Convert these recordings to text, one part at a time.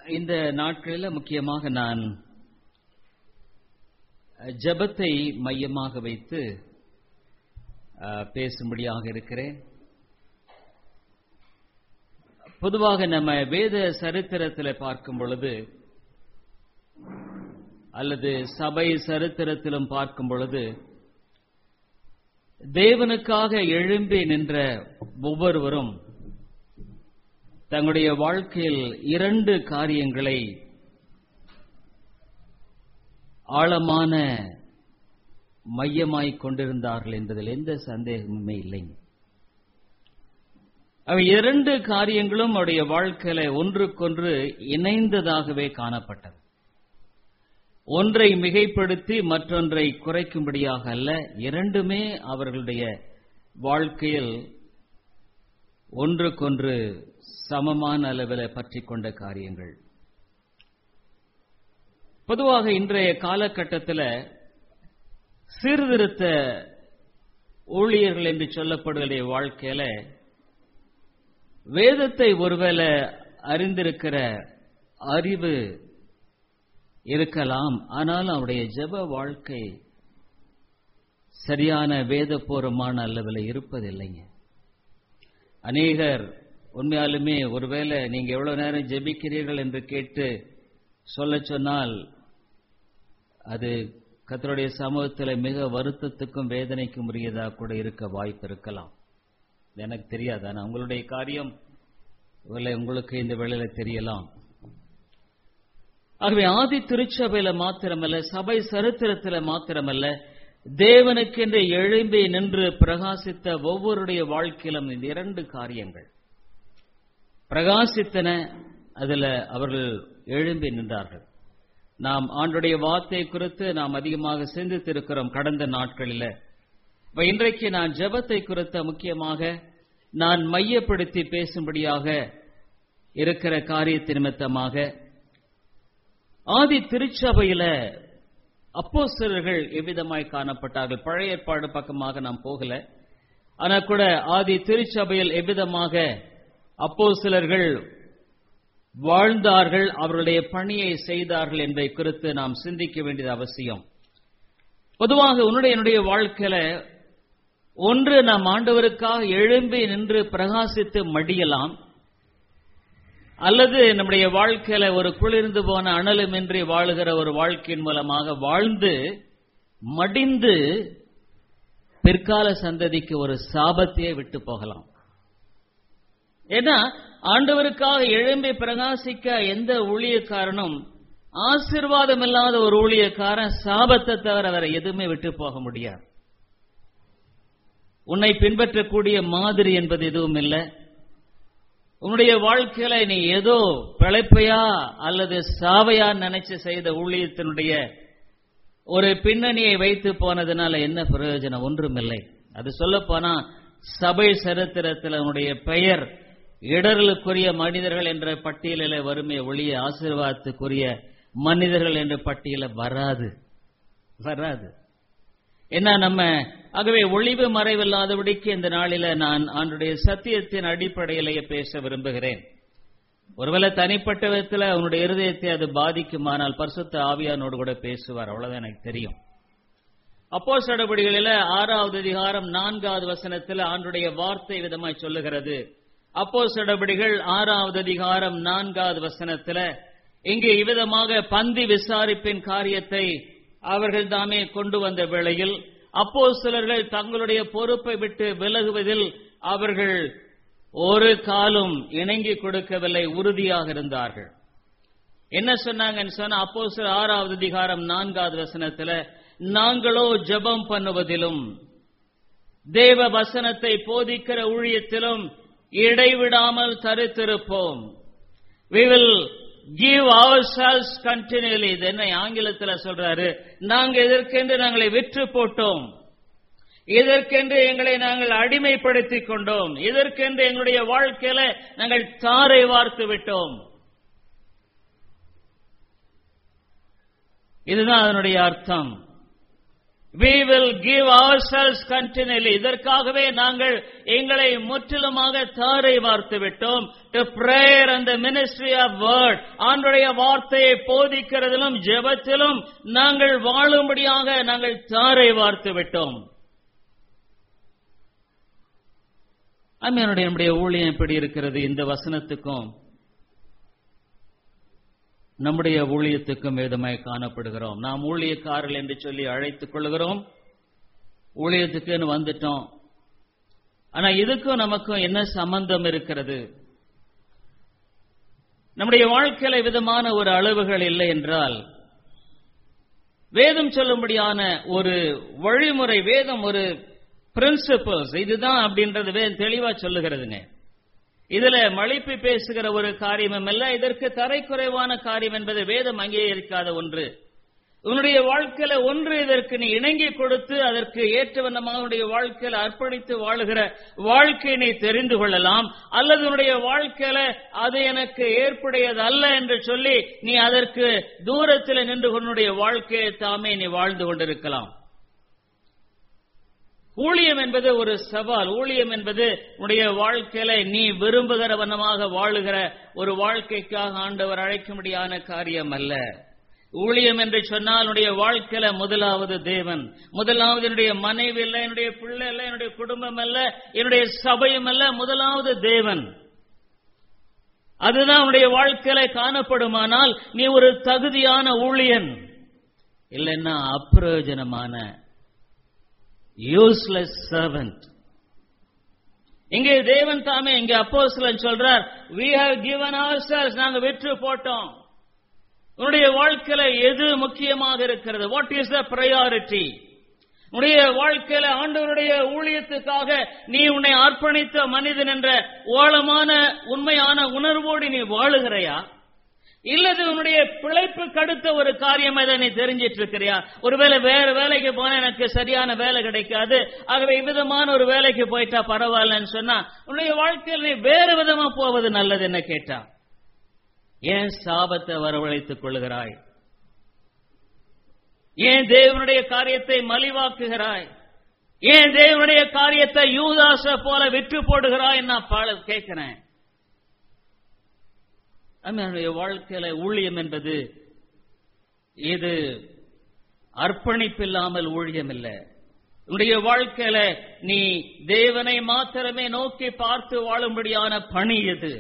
இந்த நாட்களில் முக்கியமாக நான் ஜெபத்தை மையமாக வைத்து அஹ், பேசும்படியாக இருக்கிறேன் பொதுவாக நம்ம வேத சரித்திரத்தில் பார்க்கும் பொழுது அல்லது சபை சரித்திரத்திலும் பார்க்கும் பொழுது தேவனுக்காக எழும்பி நின்ற ஒவ்வொருவரும் தங்களுடைய வாழ்க்கையில் இரண்டு காரியங்களை ஆழமான மையமாய் கொண்டிருந்தார்கள் என்பதில் எந்த சந்தேகமுமே இல்லைங்க அவை இரண்டு காரியங்களும் அவருடைய வாழ்க்கையில ஒன்றுக்கொன்று இணைந்ததாகவே காணப்பட்டது ஒன்றை மிகைப்படுத்தி மற்றொன்றை குறைக்கும்படியாக அல்ல இரண்டுமே அவர்களுடைய வாழ்க்கையில் ஒன்றுக்கொன்று சமமான அளவில் பற்றி கொண்ட காரியங்கள் பொதுவாக இன்றைய காலகட்டத்தில் சீர்திருத்த ஊழியர்கள் என்று சொல்லப்படுகிற வாழ்க்கையில வேதத்தை ஒருவேளை அறிந்திருக்கிற அறிவு இருக்கலாம் ஆனால் அவருடைய ஜெப வாழ்க்கை சரியான வேதபூர்வமான அளவில் இருப்பதில்லைங்க அநேகர் உண்மையாலுமே ஒருவேளை நீங்க எவ்வளவு நேரம் ஜெபிக்கிறீர்கள் என்று கேட்டு சொல்ல சொன்னால் அது கத்தருடைய சமூகத்தில் மிக வருத்தத்துக்கும் வேதனைக்கும் உரியதா கூட இருக்க வாய்ப்பு இருக்கலாம் எனக்கு தெரியாது ஆனா உங்களுடைய காரியம் ஒருவேளை உங்களுக்கு இந்த வேளையில தெரியலாம் ஆகவே ஆதி திருச்சபையில மாத்திரமல்ல சபை சரித்திரத்துல மாத்திரமல்ல தேவனுக்கென்று எழும்பி நின்று பிரகாசித்த ஒவ்வொருடைய வாழ்க்கையிலும் இந்த இரண்டு காரியங்கள் பிரகாசித்தன அதுல அவர்கள் எழும்பி நின்றார்கள் நாம் ஆண்டுடைய வார்த்தை குறித்து நாம் அதிகமாக சிந்தித்திருக்கிறோம் கடந்த நாட்களில் இப்ப இன்றைக்கு நான் ஜெபத்தை குறித்த முக்கியமாக நான் மையப்படுத்தி பேசும்படியாக இருக்கிற காரியத்தின் நிமித்தமாக ஆதி திருச்சபையில அப்போஸ்தலர்கள் எவ்விதமாய் காணப்பட்டார்கள் பழைய ஏற்பாடு பக்கமாக நாம் போகல ஆனா கூட ஆதி திருச்சபையில் எவ்விதமாக அப்போஸ்தலர்கள் வாழ்ந்தார்கள் அவருடைய பணியை செய்தார்கள் என்பதை குறித்து நாம் சிந்திக்க வேண்டியது அவசியம் பொதுவாக உன்னுடைய என்னுடைய வாழ்க்கையில ஒன்று நாம் ஆண்டவருக்காக எழும்பி நின்று பிரகாசித்து மடியலாம் அல்லது நம்முடைய வாழ்க்கையில ஒரு குளிர்ந்து போன அனலுமின்றி வாழுகிற ஒரு வாழ்க்கையின் மூலமாக வாழ்ந்து மடிந்து பிற்கால சந்ததிக்கு ஒரு சாபத்தையே விட்டு போகலாம் ஏன்னா ஆண்டவருக்காக எழும்பி பிரகாசிக்க எந்த ஊழியக்காரனும் ஆசிர்வாதம் இல்லாத ஒரு ஊழியக்காரன் சாபத்தை தவிர வேற எதுவுமே விட்டு போக முடியாது உன்னை பின்பற்றக்கூடிய மாதிரி என்பது எதுவும் இல்லை உன்னுடைய வாழ்க்கையில நீ ஏதோ பிழைப்பையா அல்லது சாவையா நினைச்சு செய்த ஊழியத்தினுடைய ஒரு பின்னணியை வைத்து போனதுனால என்ன பிரயோஜனம் ஒன்றுமில்லை அது சொல்ல போனா சபை சரித்திரத்தில் உன்னுடைய பெயர் இடர்களுக்குரிய மனிதர்கள் என்ற பட்டியலில் வறுமை ஒளிய ஆசீர்வாதத்துக்குரிய மனிதர்கள் என்ற பட்டியல வராது வராது என்ன நம்ம ஆகவே ஒளிவு மறைவில்லாதபடிக்கு இந்த நாளில நான் ஆண்டுடைய சத்தியத்தின் அடிப்படையிலேயே பேச விரும்புகிறேன் ஒருவேளை தனிப்பட்ட விதத்தில் அவனுடைய இருதயத்தை அது பாதிக்குமானால் பரிசுத்த ஆவியானோடு கூட பேசுவார் அவ்வளவுதான் எனக்கு தெரியும் அப்போ சடபடிகளில ஆறாவது அதிகாரம் நான்காவது வசனத்தில் ஆண்டுடைய வார்த்தை விதமாய் சொல்லுகிறது அப்போ சடபடிகள் ஆறாவது அதிகாரம் நான்காவது வசனத்துல இங்கே இவ்விதமாக பந்தி விசாரிப்பின் காரியத்தை அவர்கள் தாமே கொண்டு வந்த வேளையில் அப்போ சிலர்கள் தங்களுடைய பொறுப்பை விட்டு விலகுவதில் அவர்கள் ஒரு காலும் இணங்கி கொடுக்கவில்லை உறுதியாக இருந்தார்கள் என்ன சொன்னாங்கன்னு சொன்னா அப்போ ஆறாவது அதிகாரம் நான்காவது வசனத்துல நாங்களோ ஜெபம் பண்ணுவதிலும் தேவ வசனத்தை போதிக்கிற ஊழியத்திலும் இடைவிடாமல் தரித்திருப்போம் we will give ourselves continually இது என்ன ஆங்கிலத்தில் சொல்றாரு நாங்க இதற்கென்று நாங்களை விற்று போட்டோம் இதற்கென்று எங்களை நாங்கள் அடிமைப்படுத்திக் கொண்டோம் இதற்கென்று எங்களுடைய வாழ்க்கையில நாங்கள் தாரை வார்த்து விட்டோம் இதுதான் அதனுடைய அர்த்தம் we will give ourselves continually இதற்காகவே நாங்கள் எங்களை முற்றிலுமாக தாரை வார்த்து விட்டோம் to prayer and the ministry of word ஆண்டுடைய வார்த்தையை போதிக்கிறதிலும் ஜெபத்திலும் நாங்கள் வாழும்படியாக நாங்கள் தாரை வார்த்து விட்டோம் அம்மையனுடைய நம்முடைய ஊழியம் எப்படி இருக்கிறது இந்த வசனத்துக்கும் நம்முடைய ஊழியத்துக்கும் விதமாய் காணப்படுகிறோம் நாம் ஊழியக்காரர்கள் என்று சொல்லி அழைத்துக் கொள்கிறோம் ஊழியத்துக்குன்னு வந்துட்டோம் ஆனா இதுக்கும் நமக்கும் என்ன சம்பந்தம் இருக்கிறது நம்முடைய வாழ்க்கையில விதமான ஒரு அளவுகள் இல்லை என்றால் வேதம் சொல்லும்படியான ஒரு வழிமுறை வேதம் ஒரு பிரின்சிபல்ஸ் இதுதான் அப்படின்றது வேதம் தெளிவா சொல்லுகிறதுங்க இதுல மலிப்பி பேசுகிற ஒரு காரியமும் அல்ல இதற்கு தரைக்குறைவான காரியம் என்பது வேதம் அங்கீகரிக்காத ஒன்று உன்னுடைய வாழ்க்கையில ஒன்று இதற்கு நீ இணங்கி கொடுத்து அதற்கு ஏற்ற வண்ணமாக உன்னுடைய வாழ்க்கையில அர்ப்பணித்து வாழுகிற வாழ்க்கையை நீ தெரிந்து கொள்ளலாம் அல்லது உன்னுடைய வாழ்க்கையில அது எனக்கு ஏற்புடையது அல்ல என்று சொல்லி நீ அதற்கு தூரத்தில் நின்று உன்னுடைய வாழ்க்கையை தாமே நீ வாழ்ந்து கொண்டிருக்கலாம் ஊழியம் என்பது ஒரு சவால் ஊழியம் என்பது உன்னுடைய வாழ்க்கையில நீ விரும்புகிற வண்ணமாக வாழுகிற ஒரு வாழ்க்கைக்காக ஆண்டவர் அழைக்கும்படியான காரியம் அல்ல ஊழியம் என்று சொன்னால் என்னுடைய வாழ்க்கையில முதலாவது தேவன் முதலாவது என்னுடைய மனைவி அல்ல என்னுடைய பிள்ளை அல்ல என்னுடைய குடும்பம் அல்ல என்னுடைய சபையும் அல்ல முதலாவது தேவன் அதுதான் உன்னுடைய வாழ்க்கையில காணப்படுமானால் நீ ஒரு தகுதியான ஊழியன் இல்லைன்னா அப்பிரயோஜனமான யூஸ்லெஸ் சர்வன்ட் இங்கே தேவன் தாமே இங்கே அப்போஸ்தலன் சொல்றார் we have given ourselves நாங்க விற்று போட்டோம் உன்னுடைய வாழ்க்கையில எது முக்கியமாக இருக்கிறது வாட் இஸ் த priority உன்னுடைய வாழ்க்கையில ஆண்டவருடைய ஊழியத்துக்காக நீ உன்னை அர்ப்பணித்த மனிதன் என்ற ஓளமான உண்மையான உணர்வோடு நீ வாழுகிறாயா இல்லது உன்னுடைய பிழைப்பு கடுத்த ஒரு காரியம் இதை நீ தெரிஞ்சிட்டு இருக்கிறியா ஒருவேளை வேற வேலைக்கு போனா எனக்கு சரியான வேலை கிடைக்காது ஆகவே இவ்விதமான ஒரு வேலைக்கு போயிட்டா பரவாயில்லன்னு சொன்னா உன்னுடைய வாழ்க்கையில் நீ வேறு விதமா போவது நல்லது என்ன கேட்டா ஏன் சாபத்தை வரவழைத்துக் கொள்கிறாய் ஏன் தேவனுடைய காரியத்தை மலிவாக்குகிறாய் ஏன் தேவனுடைய காரியத்தை யூதாச போல விற்று போடுகிறாய் நான் பாட கேட்கிறேன் நம்முடைய வாழ்க்கையில ஊழியம் என்பது இது அர்ப்பணிப்பில்லாமல் ஊழியம் இல்லை உன்னுடைய வாழ்க்கையில நீ தேவனை மாத்திரமே நோக்கி பார்த்து வாழும்படியான பணி இது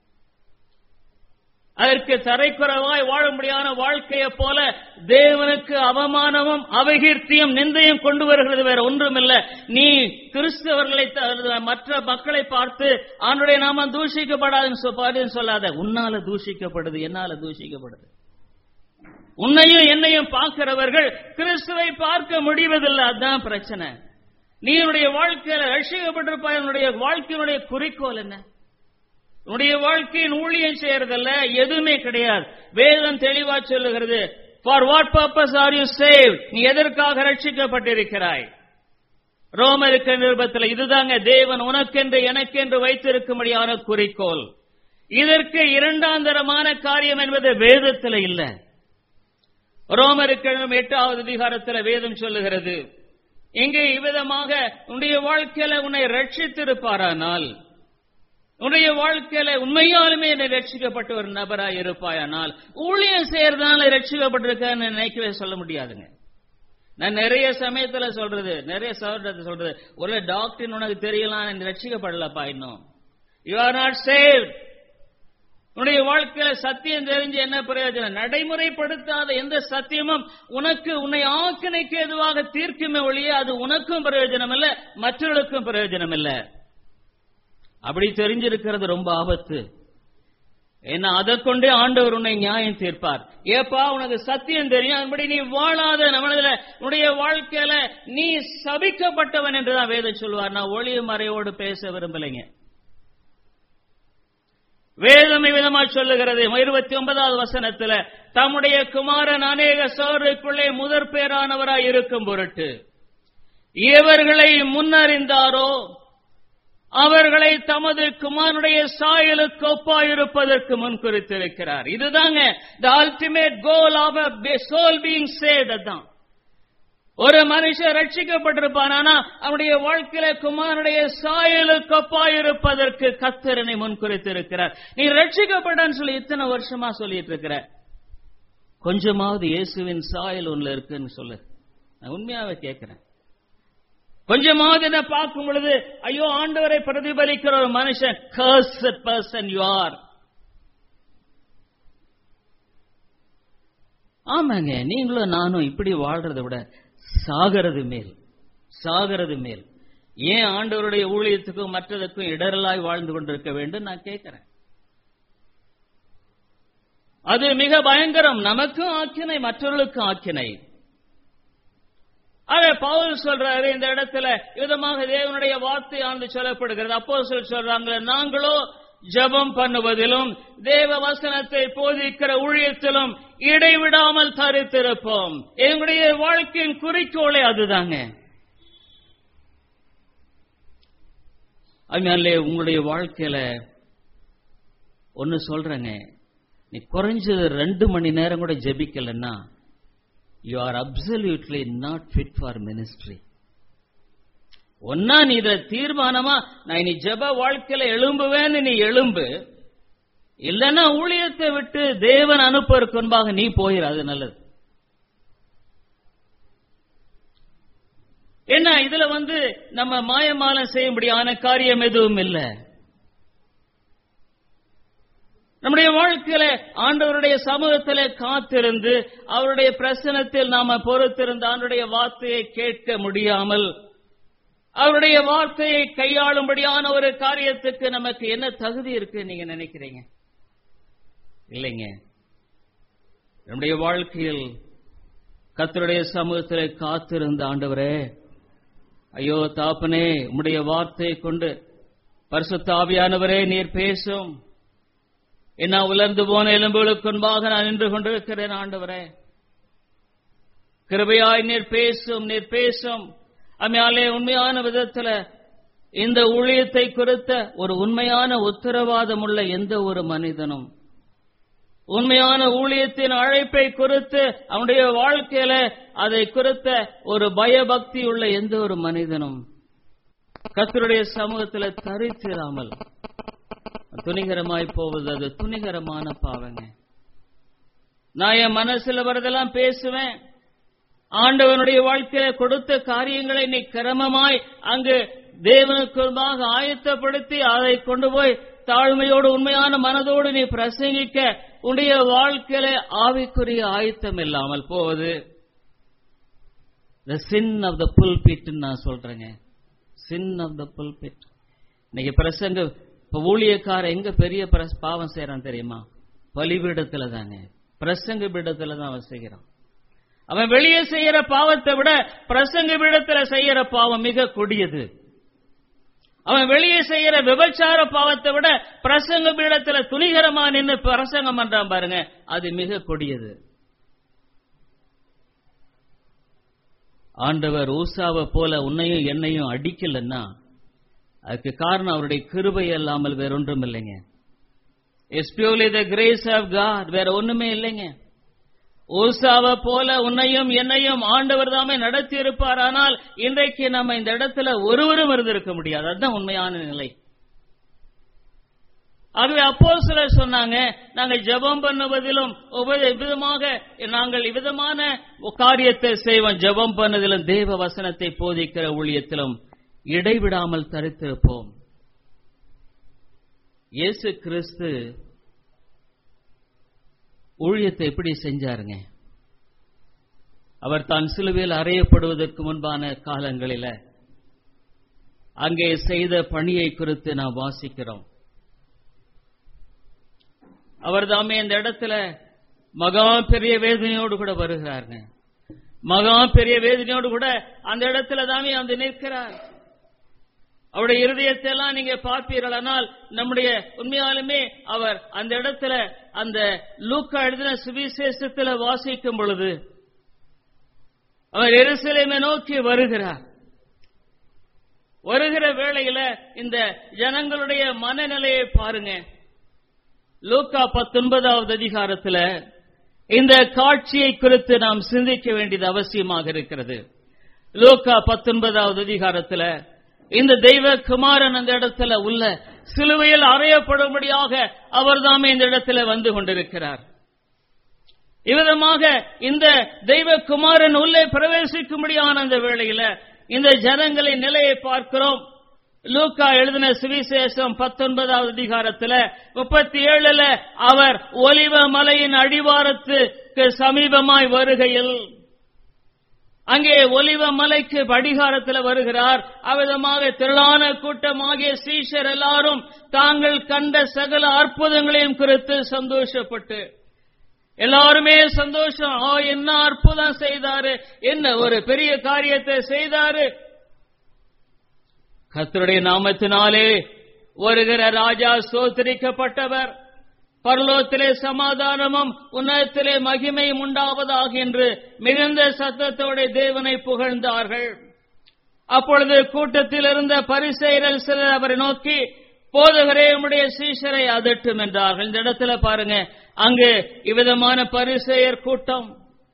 அதற்கு தரைக்குறவாய் வாழும்படியான வாழ்க்கையை போல தேவனுக்கு அவமானமும் அவகீர்த்தியும் நிந்தையும் கொண்டு வருகிறது வேற ஒன்றுமில்ல நீ கிறிஸ்தவர்களை த- மற்ற மக்களை பார்த்து ஆண்டுடைய நாம தூஷிக்கப்படாதுன்னு சொ- பாருன்னு சொல்லாத உன்னால தூஷிக்கப்படுது என்னால தூஷிக்கப்படுது உன்னையும் என்னையும் பார்க்கிறவர்கள் கிறிஸ்துவை பார்க்க முடிவதில்லை அதுதான் பிரச்சனை நீ உன்னுடைய வாழ்க்கையில ரட்சிக்கப்பட்டிருப்பாய் உன்னுடைய வாழ்க்கையினுடைய குறிக்கோள் என்ன உன்னுடைய வாழ்க்கையின் ஊழியம் செய்யறதல்ல எதுவுமே கிடையாது வேதம் தெளிவா சொல்லுகிறது for what purpose are you save நீ எதற்காக ரட்சிக்கப்பட்டிருக்கிறாய் ரோமருக்கு நிருபத்தில் இதுதாங்க தேவன் உனக்கென்று எனக்கென்று வைத்திருக்கும்படியான குறிக்கோள் இதற்கு இரண்டாந்தரமான காரியம் என்பது வேதத்தில் இல்ல ரோமருக்கு எழுதும் எட்டாவது அதிகாரத்தில் வேதம் சொல்லுகிறது இங்கே இவ்விதமாக உன்னுடைய வாழ்க்கையில உன்னை ரட்சித்திருப்பாரானால் உன்னுடைய வாழ்க்கையில உண்மையாலுமே என்னை ரட்சிக்கப்பட்ட ஒரு நபராய் இருப்பாயானால் ஊழியம் செய்யறதுனால ரட்சிக்கப்பட்டிருக்கன்னு நினைக்கவே சொல்ல முடியாதுங்க நான் நிறைய சமயத்துல சொல்றது நிறைய சகோதரத்தை சொல்றது ஒரு டாக்டர் உனக்கு தெரியலாம் நீ ரட்சிக்கப்படலப்பா இன்னும் யூ ஆர் நாட் சேவ் உன்னுடைய வாழ்க்கையில சத்தியம் தெரிஞ்சு என்ன பிரயோஜனம் நடைமுறைப்படுத்தாத எந்த சத்தியமும் உனக்கு உன்னை ஆக்கினைக்கு எதுவாக தீர்க்குமே ஒழிய அது உனக்கும் பிரயோஜனம் இல்ல மற்றவர்களுக்கும் பிரயோஜனம் இல்லை அப்படி தெரிஞ்சிருக்கிறது ரொம்ப ஆபத்து ஏன்னா அதை கொண்டே ஆண்டவர் உன்னை நியாயம் தீர்ப்பார் ஏப்பா உனக்கு சத்தியம் தெரியும் அதுபடி நீ வாழாத நம்மளதுல உன்னுடைய வாழ்க்கையில நீ சபிக்கப்பட்டவன் என்றுதான் வேதம் சொல்லுவார் நான் ஒளிய மறையோடு பேச விரும்பலைங்க வேதம் விதமா சொல்லுகிறது இருபத்தி ஒன்பதாவது வசனத்துல தம்முடைய குமாரன் அநேக சோதரைக்குள்ளே முதற் பேரானவராய் இருக்கும் பொருட்டு இவர்களை முன்னறிந்தாரோ அவர்களை தமது குமாரனுடைய சாயலுக்கு ஒப்பாயிருப்பதற்கு முன் குறித்திருக்கிறார் இதுதாங்க the ultimate goal of soul being saved அதான் ஒரு மனுஷன் ரட்சிக்கப்பட்டிருப்பான் ஆனா அவனுடைய வாழ்க்கையில குமாரனுடைய சாயலுக்கு ஒப்பாயிருப்பதற்கு கத்தரனை முன்குறித்து இருக்கிறார் நீ ரட்சிக்கப்பட்டான்னு சொல்லி இத்தனை வருஷமா சொல்லிட்டு இருக்கிற கொஞ்சமாவது இயேசுவின் சாயல் ஒண்ணுல இருக்குன்னு சொல்லு நான் உண்மையாவே கேட்கிறேன் கொஞ்சமாவது என்ன பார்க்கும் பொழுது ஐயோ ஆண்டவரை பிரதிபலிக்கிற ஒரு மனுஷன் கர்சட் பர்சன் யூ ஆர் ஆமாங்க நீங்களும் நானும் இப்படி வாழ்றதை விட சாகிறது மேல் சாகிறது மேல் ஏன் ஆண்டவருடைய ஊழியத்துக்கும் மற்றதுக்கும் இடரலாய் வாழ்ந்து கொண்டிருக்க வேண்டும் நான் கேட்கிறேன் அது மிக பயங்கரம் நமக்கும் ஆக்கினை மற்றவர்களுக்கும் ஆக்கினை அதே பவுல் சொல்றாரு இந்த இடத்துல விதமாக தேவனுடைய வார்த்தை ஆண்டு சொல்லப்படுகிறது அப்போ சொல்றாங்க நாங்களோ ஜபம் பண்ணுவதிலும் தேவ வசனத்தை போதிக்கிற ஊழியத்திலும் இடைவிடாமல் தரித்திருப்போம் எங்களுடைய வாழ்க்கையின் குறிக்கோளே அதுதாங்க அதனால உங்களுடைய வாழ்க்கையில ஒன்னு சொல்றேங்க நீ குறைஞ்சது ரெண்டு மணி நேரம் கூட ஜெபிக்கலன்னா you are absolutely not fit for ministry ஒன்னா நீ இத தீர்மானமா நான் இனி ஜெப வாழ்க்கையில எழும்புவேன்னு நீ எழும்பு இல்லைன்னா ஊழியத்தை விட்டு தேவன் அனுப்புவதற்கு முன்பாக நீ போயிரு அது நல்லது என்ன இதுல வந்து நம்ம மாயமாலம் செய்யும்படியான காரியம் எதுவும் இல்லை நம்முடைய வாழ்க்கையில ஆண்டவருடைய சமூகத்தில காத்திருந்து அவருடைய பிரசனத்தில் நாம பொறுத்திருந்து ஆண்டுடைய வார்த்தையை கேட்க முடியாமல் அவருடைய வார்த்தையை கையாளும்படியான ஒரு காரியத்துக்கு நமக்கு என்ன தகுதி இருக்கு நீங்க நினைக்கிறீங்க இல்லைங்க நம்முடைய வாழ்க்கையில் கத்தருடைய சமூகத்தில் காத்திருந்த ஆண்டவரே ஐயோ தாப்பனே உம்முடைய வார்த்தையை கொண்டு பரிசுத்த ஆவியானவரே நீர் பேசும் என்ன உலர்ந்து போன எலும்புகளுக்கு முன்பாக நான் நின்று கொண்டிருக்கிறேன் ஆண்டவரே கிருபையாய் நீர் பேசும் நீர் பேசும் அம்மையாலே உண்மையான விதத்துல இந்த ஊழியத்தை குறித்த ஒரு உண்மையான உத்தரவாதம் உள்ள எந்த ஒரு மனிதனும் உண்மையான ஊழியத்தின் அழைப்பை குறித்து அவனுடைய வாழ்க்கையில அதை குறித்த ஒரு பயபக்தி உள்ள எந்த ஒரு மனிதனும் கத்தருடைய சமூகத்துல தரித்திராமல் துணிகரமாய் போவது அது துணிகரமான பாவங்க நான் என் மனசுல வரதெல்லாம் பேசுவேன் ஆண்டவனுடைய வாழ்க்கையில கொடுத்த காரியங்களை நீ கிரமமாய் அங்கு தேவனுக்குள்ளாக ஆயத்தப்படுத்தி அதை கொண்டு போய் தாழ்மையோடு உண்மையான மனதோடு நீ பிரசங்கிக்க உன்னுடைய வாழ்க்கையில ஆவிக்குரிய ஆயத்தம் இல்லாமல் போவது த சின் ஆஃப் த புல்பிட் நான் சொல்றேங்க சின் ஆஃப் த புல்பிட் இன்னைக்கு பிரசங்க இப்ப ஊழியக்கார எங்க பெரிய பிரஸ் பாவம் செய்யறான் தெரியுமா பலிபீடத்துல தாங்க பிரசங்க பீடத்துல தான் அவன் செய்கிறான் அவன் வெளியே செய்யற பாவத்தை விட பிரசங்க பீடத்துல செய்யற பாவம் மிக கொடியது அவன் வெளியே செய்யற விபச்சார பாவத்தை விட பிரசங்க பீடத்துல துணிகரமா நின்று பிரசங்கம் பண்றான் பாருங்க அது மிக கொடியது ஆண்டவர் ஊசாவை போல உன்னையும் என்னையும் அடிக்கலன்னா அதுக்கு காரணம் அவருடைய கிருபை அல்லாமல் வேற ஒன்றும் இல்லைங்க it's purely the grace of God வேற ஒண்ணுமே இல்லைங்க ஊசாவை போல உன்னையும் என்னையும் ஆண்டவர் தாமே நடத்தி இருப்பார் ஆனால் இன்றைக்கு நம்ம இந்த இடத்துல ஒருவரும் இருந்திருக்க முடியாது அதுதான் உண்மையான நிலை ஆகவே அப்போ சிலர் சொன்னாங்க நாங்கள் ஜெபம் பண்ணுவதிலும் விதமாக நாங்கள் இவ்விதமான காரியத்தை செய்வோம் ஜெபம் பண்ணதிலும் தேவ வசனத்தை போதிக்கிற ஊழியத்திலும் இடைவிடாமல் தரித்திருப்போம் இயேசு கிறிஸ்து ஊழியத்தை எப்படி செஞ்சாருங்க அவர் தான் சிலுவையில் அறையப்படுவதற்கு முன்பான காலங்களில அங்கே செய்த பணியை குறித்து நாம் வாசிக்கிறோம் அவர் தாமே இந்த இடத்துல மகா பெரிய வேதனையோடு கூட வருகிறாருங்க மகா பெரிய வேதனையோடு கூட அந்த இடத்துல தாமே வந்து நிற்கிறார் அவருடைய இருதயத்தை எல்லாம் நீங்க பார்ப்பீர்களானால் நம்முடைய உண்மையாலுமே அவர் அந்த இடத்துல அந்த லூக்கா எழுதின சுவிசேஷத்துல வாசிக்கும் பொழுது அவர் எருசலேமை நோக்கி வருகிறார் வருகிற வேளையில இந்த ஜனங்களுடைய மனநிலையை பாருங்க லூக்கா பத்தொன்பதாவது அதிகாரத்துல இந்த காட்சியை குறித்து நாம் சிந்திக்க வேண்டியது அவசியமாக இருக்கிறது லோக்கா பத்தொன்பதாவது அதிகாரத்துல இந்த தெய்வ குமாரன் அந்த இடத்துல உள்ள சிலுவையில் அறையப்படும்படியாக அவர்தாமே இந்த இடத்துல வந்து கொண்டிருக்கிறார் இவ்விதமாக இந்த தெய்வ குமாரன் உள்ளே பிரவேசிக்கும்படியான அந்த வேளையில இந்த ஜனங்களின் நிலையை பார்க்கிறோம் லூக்கா எழுதின சுவிசேஷம் பத்தொன்பதாவது அதிகாரத்துல முப்பத்தி ஏழுல அவர் ஒலிவ மலையின் அடிவாரத்துக்கு சமீபமாய் வருகையில் அங்கே ஒலிவ மலைக்கு படிகாரத்தில் வருகிறார் அவ்விதமாக திரளான கூட்டமாகிய சீஷர் எல்லாரும் தாங்கள் கண்ட சகல அற்புதங்களையும் குறித்து சந்தோஷப்பட்டு எல்லாருமே சந்தோஷம் ஓ என்ன அற்புதம் செய்தாரு என்ன ஒரு பெரிய காரியத்தை செய்தாரு கர்த்தருடைய நாமத்தினாலே வருகிற ராஜா சோத்தரிக்கப்பட்டவர் பரலோகத்திலே சமாதானமும் உன்னதத்திலே மகிமையும் உண்டாவதாக என்று மிகுந்த சத்தத்தோட தேவனை புகழ்ந்தார்கள் அப்பொழுது கூட்டத்தில் இருந்த பரிசெயர்கள் சிலர் அவரை நோக்கி போதகரே உம்முடைய சீஷரை அதட்டும் என்றார்கள் இந்த இடத்துல பாருங்க அங்கு இவ்விதமான பரிசெயர் கூட்டம்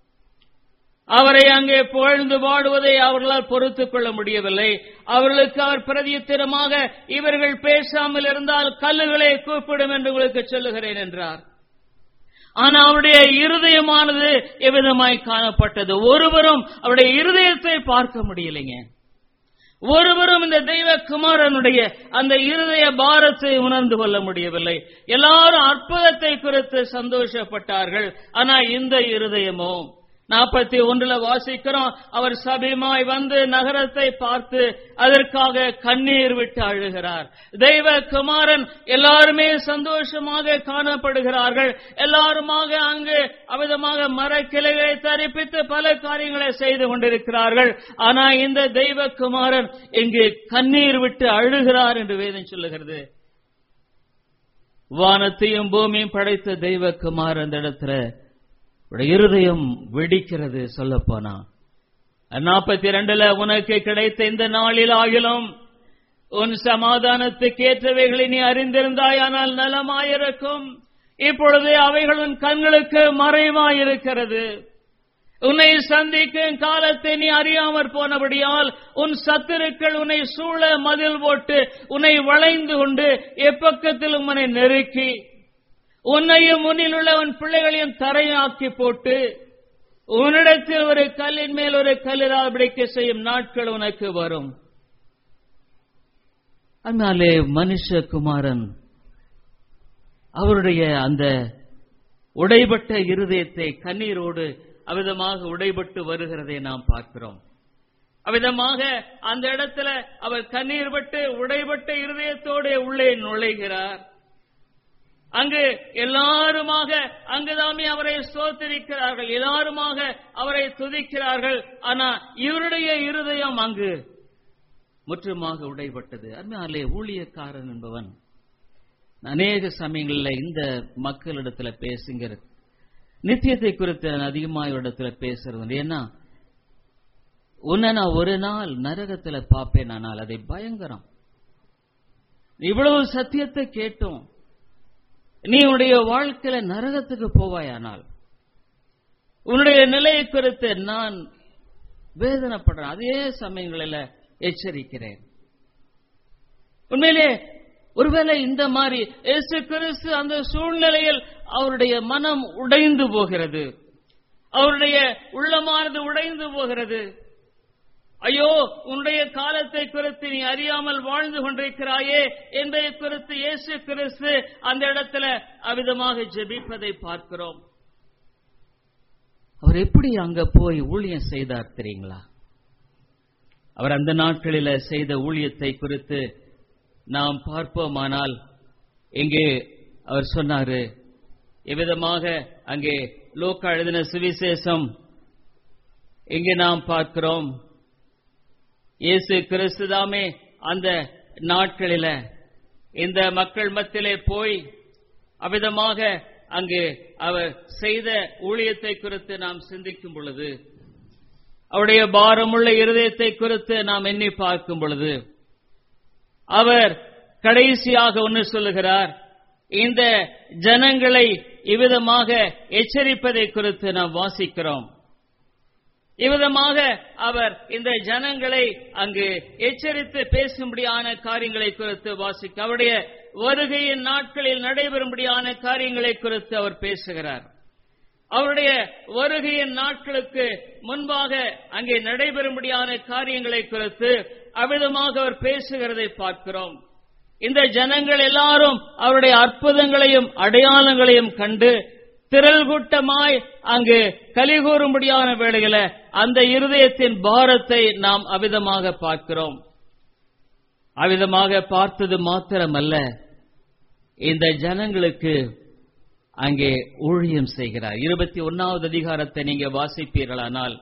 அவரை அங்கே புகழ்ந்து பாடுவதை அவர்களால் பொறுத்துக் கொள்ள முடியவில்லை அவர்களுக்கு அவர் பிரதியுத்தரமாக இவர்கள் பேசாமல் இருந்தால் கல்லுகளை கூப்பிடும் என்று உங்களுக்கு சொல்லுகிறேன் என்றார் ஆனா அவருடைய இருதயமானது எவ்விதமாய் காணப்பட்டது ஒருவரும் அவருடைய இருதயத்தை பார்க்க முடியலைங்க ஒருவரும் இந்த தெய்வ குமாரனுடைய அந்த இருதய பாரத்தை உணர்ந்து கொள்ள முடியவில்லை எல்லாரும் அற்புதத்தை குறித்து சந்தோஷப்பட்டார்கள் ஆனா இந்த இருதயமோ நாற்பத்தி ஒன்றுல வாசிக்கிறோம் அவர் சபைமாய் வந்து நகரத்தை பார்த்து அதற்காக கண்ணீர் விட்டு அழுகிறார் தெய்வ குமாரன் எல்லாருமே சந்தோஷமாக காணப்படுகிறார்கள் எல்லாருமாக அங்கு அவிதமாக மரக்கிளைகளை தரிப்பித்து பல காரியங்களை செய்து கொண்டிருக்கிறார்கள் ஆனா இந்த தெய்வ குமாரன் இங்கு கண்ணீர் விட்டு அழுகிறார் என்று வேதம் சொல்லுகிறது வானத்தையும் பூமியும் படைத்த தெய்வ குமார் அந்த இடத்துல உடைய இருதயம் வெடிக்கிறது சொல்ல போனா நாற்பத்தி ரெண்டுல உனக்கு கிடைத்த இந்த நாளில் ஆகிலும் உன் சமாதானத்துக்கு ஏற்றவைகளை நீ அறிந்திருந்தாயானால் நலமாயிருக்கும் இப்பொழுது அவைகள் உன் கண்களுக்கு மறைவாயிருக்கிறது உன்னை சந்திக்கும் காலத்தை நீ அறியாமற் போனபடியால் உன் சத்துருக்கள் உன்னை சூழ மதில் போட்டு உன்னை வளைந்து கொண்டு எப்பக்கத்திலும் உன்னை நெருக்கி உன்னையும் உன்னில் உள்ள உன் பிள்ளைகளையும் தரையாக்கி போட்டு உன்னிடத்தில் ஒரு கல்லின் மேல் ஒரு கல்லிரால் பிடிக்க செய்யும் நாட்கள் உனக்கு வரும் அதனாலே மனுஷகுமாரன் அவருடைய அந்த உடைபட்ட இருதயத்தை கண்ணீரோடு அவிதமாக உடைபட்டு வருகிறதை நாம் பார்க்கிறோம் அவ்விதமாக அந்த இடத்துல அவர் கண்ணீர் பட்டு உடைபட்ட இருதயத்தோடு உள்ளே நுழைகிறார் அங்கு எல்லாருமாக அங்குதாமே அவரை சோத்தரிக்கிறார்கள் எல்லாருமாக அவரை துதிக்கிறார்கள் ஆனா இவருடைய இருதயம் அங்கு முற்றுமாக உடைபட்டது அதனாலே ஊழியக்காரன் என்பவன் அநேக சமயங்களில் இந்த மக்களிடத்துல பேசுங்கிற நித்தியத்தை குறித்து நான் அதிகமாக இடத்துல பேசுறது ஏன்னா உன்னை நான் ஒரு நாள் நரகத்துல பார்ப்பேன் ஆனால் அதை பயங்கரம் இவ்வளவு சத்தியத்தை கேட்டோம் நீ உன்னுடைய வாழ்க்கையில நரகத்துக்கு போவாயானால் உன்னுடைய நிலையை குறித்து நான் வேதனைப்படுறேன் அதே சமயங்களில் எச்சரிக்கிறேன் உண்மையிலே ஒருவேளை இந்த மாதிரி இயேசு கிறிஸ்து அந்த சூழ்நிலையில் அவருடைய மனம் உடைந்து போகிறது அவருடைய உள்ளமானது உடைந்து போகிறது ஐயோ உன்னுடைய காலத்தை குறித்து நீ அறியாமல் வாழ்ந்து கொண்டிருக்கிறாயே என்பதை குறித்து இயேசு கிறிஸ்து அந்த இடத்துல அவிதமாக ஜெபிப்பதை பார்க்கிறோம் அவர் எப்படி அங்க போய் ஊழியம் செய்தார் தெரியுங்களா அவர் அந்த நாட்களில செய்த ஊழியத்தை குறித்து நாம் பார்ப்போமானால் இங்கே அவர் சொன்னாரு எவ்விதமாக அங்கே லோக்கா எழுதின சுவிசேஷம் இங்கே நாம் பார்க்கிறோம் இயேசு கிறிஸ்துதாமே அந்த நாட்களில இந்த மக்கள் மத்தியிலே போய் அவ்விதமாக அங்கு அவர் செய்த ஊழியத்தை குறித்து நாம் சிந்திக்கும் பொழுது அவருடைய பாரமுள்ள இருதயத்தை குறித்து நாம் எண்ணி பார்க்கும் பொழுது அவர் கடைசியாக ஒன்று சொல்லுகிறார் இந்த ஜனங்களை இவ்விதமாக எச்சரிப்பதை குறித்து நாம் வாசிக்கிறோம் இவ்விதமாக அவர் இந்த ஜனங்களை அங்கு எச்சரித்து பேசும்படியான காரியங்களை குறித்து வாசிக்க அவருடைய வருகையின் நாட்களில் நடைபெறும்படியான காரியங்களை குறித்து அவர் பேசுகிறார் அவருடைய வருகையின் நாட்களுக்கு முன்பாக அங்கே நடைபெறும்படியான காரியங்களை குறித்து அவ்விதமாக அவர் பேசுகிறதை பார்க்கிறோம் இந்த ஜனங்கள் எல்லாரும் அவருடைய அற்புதங்களையும் அடையாளங்களையும் கண்டு திரள் கூட்டமாய் அங்கு கலிகூறும்படியான வேளையில அந்த இருதயத்தின் பாரத்தை நாம் அவிதமாக பார்க்கிறோம் அவிதமாக பார்த்தது மாத்திரமல்ல இந்த ஜனங்களுக்கு அங்கே ஊழியம் செய்கிறார் இருபத்தி ஒன்னாவது அதிகாரத்தை நீங்க வாசிப்பீர்களானால்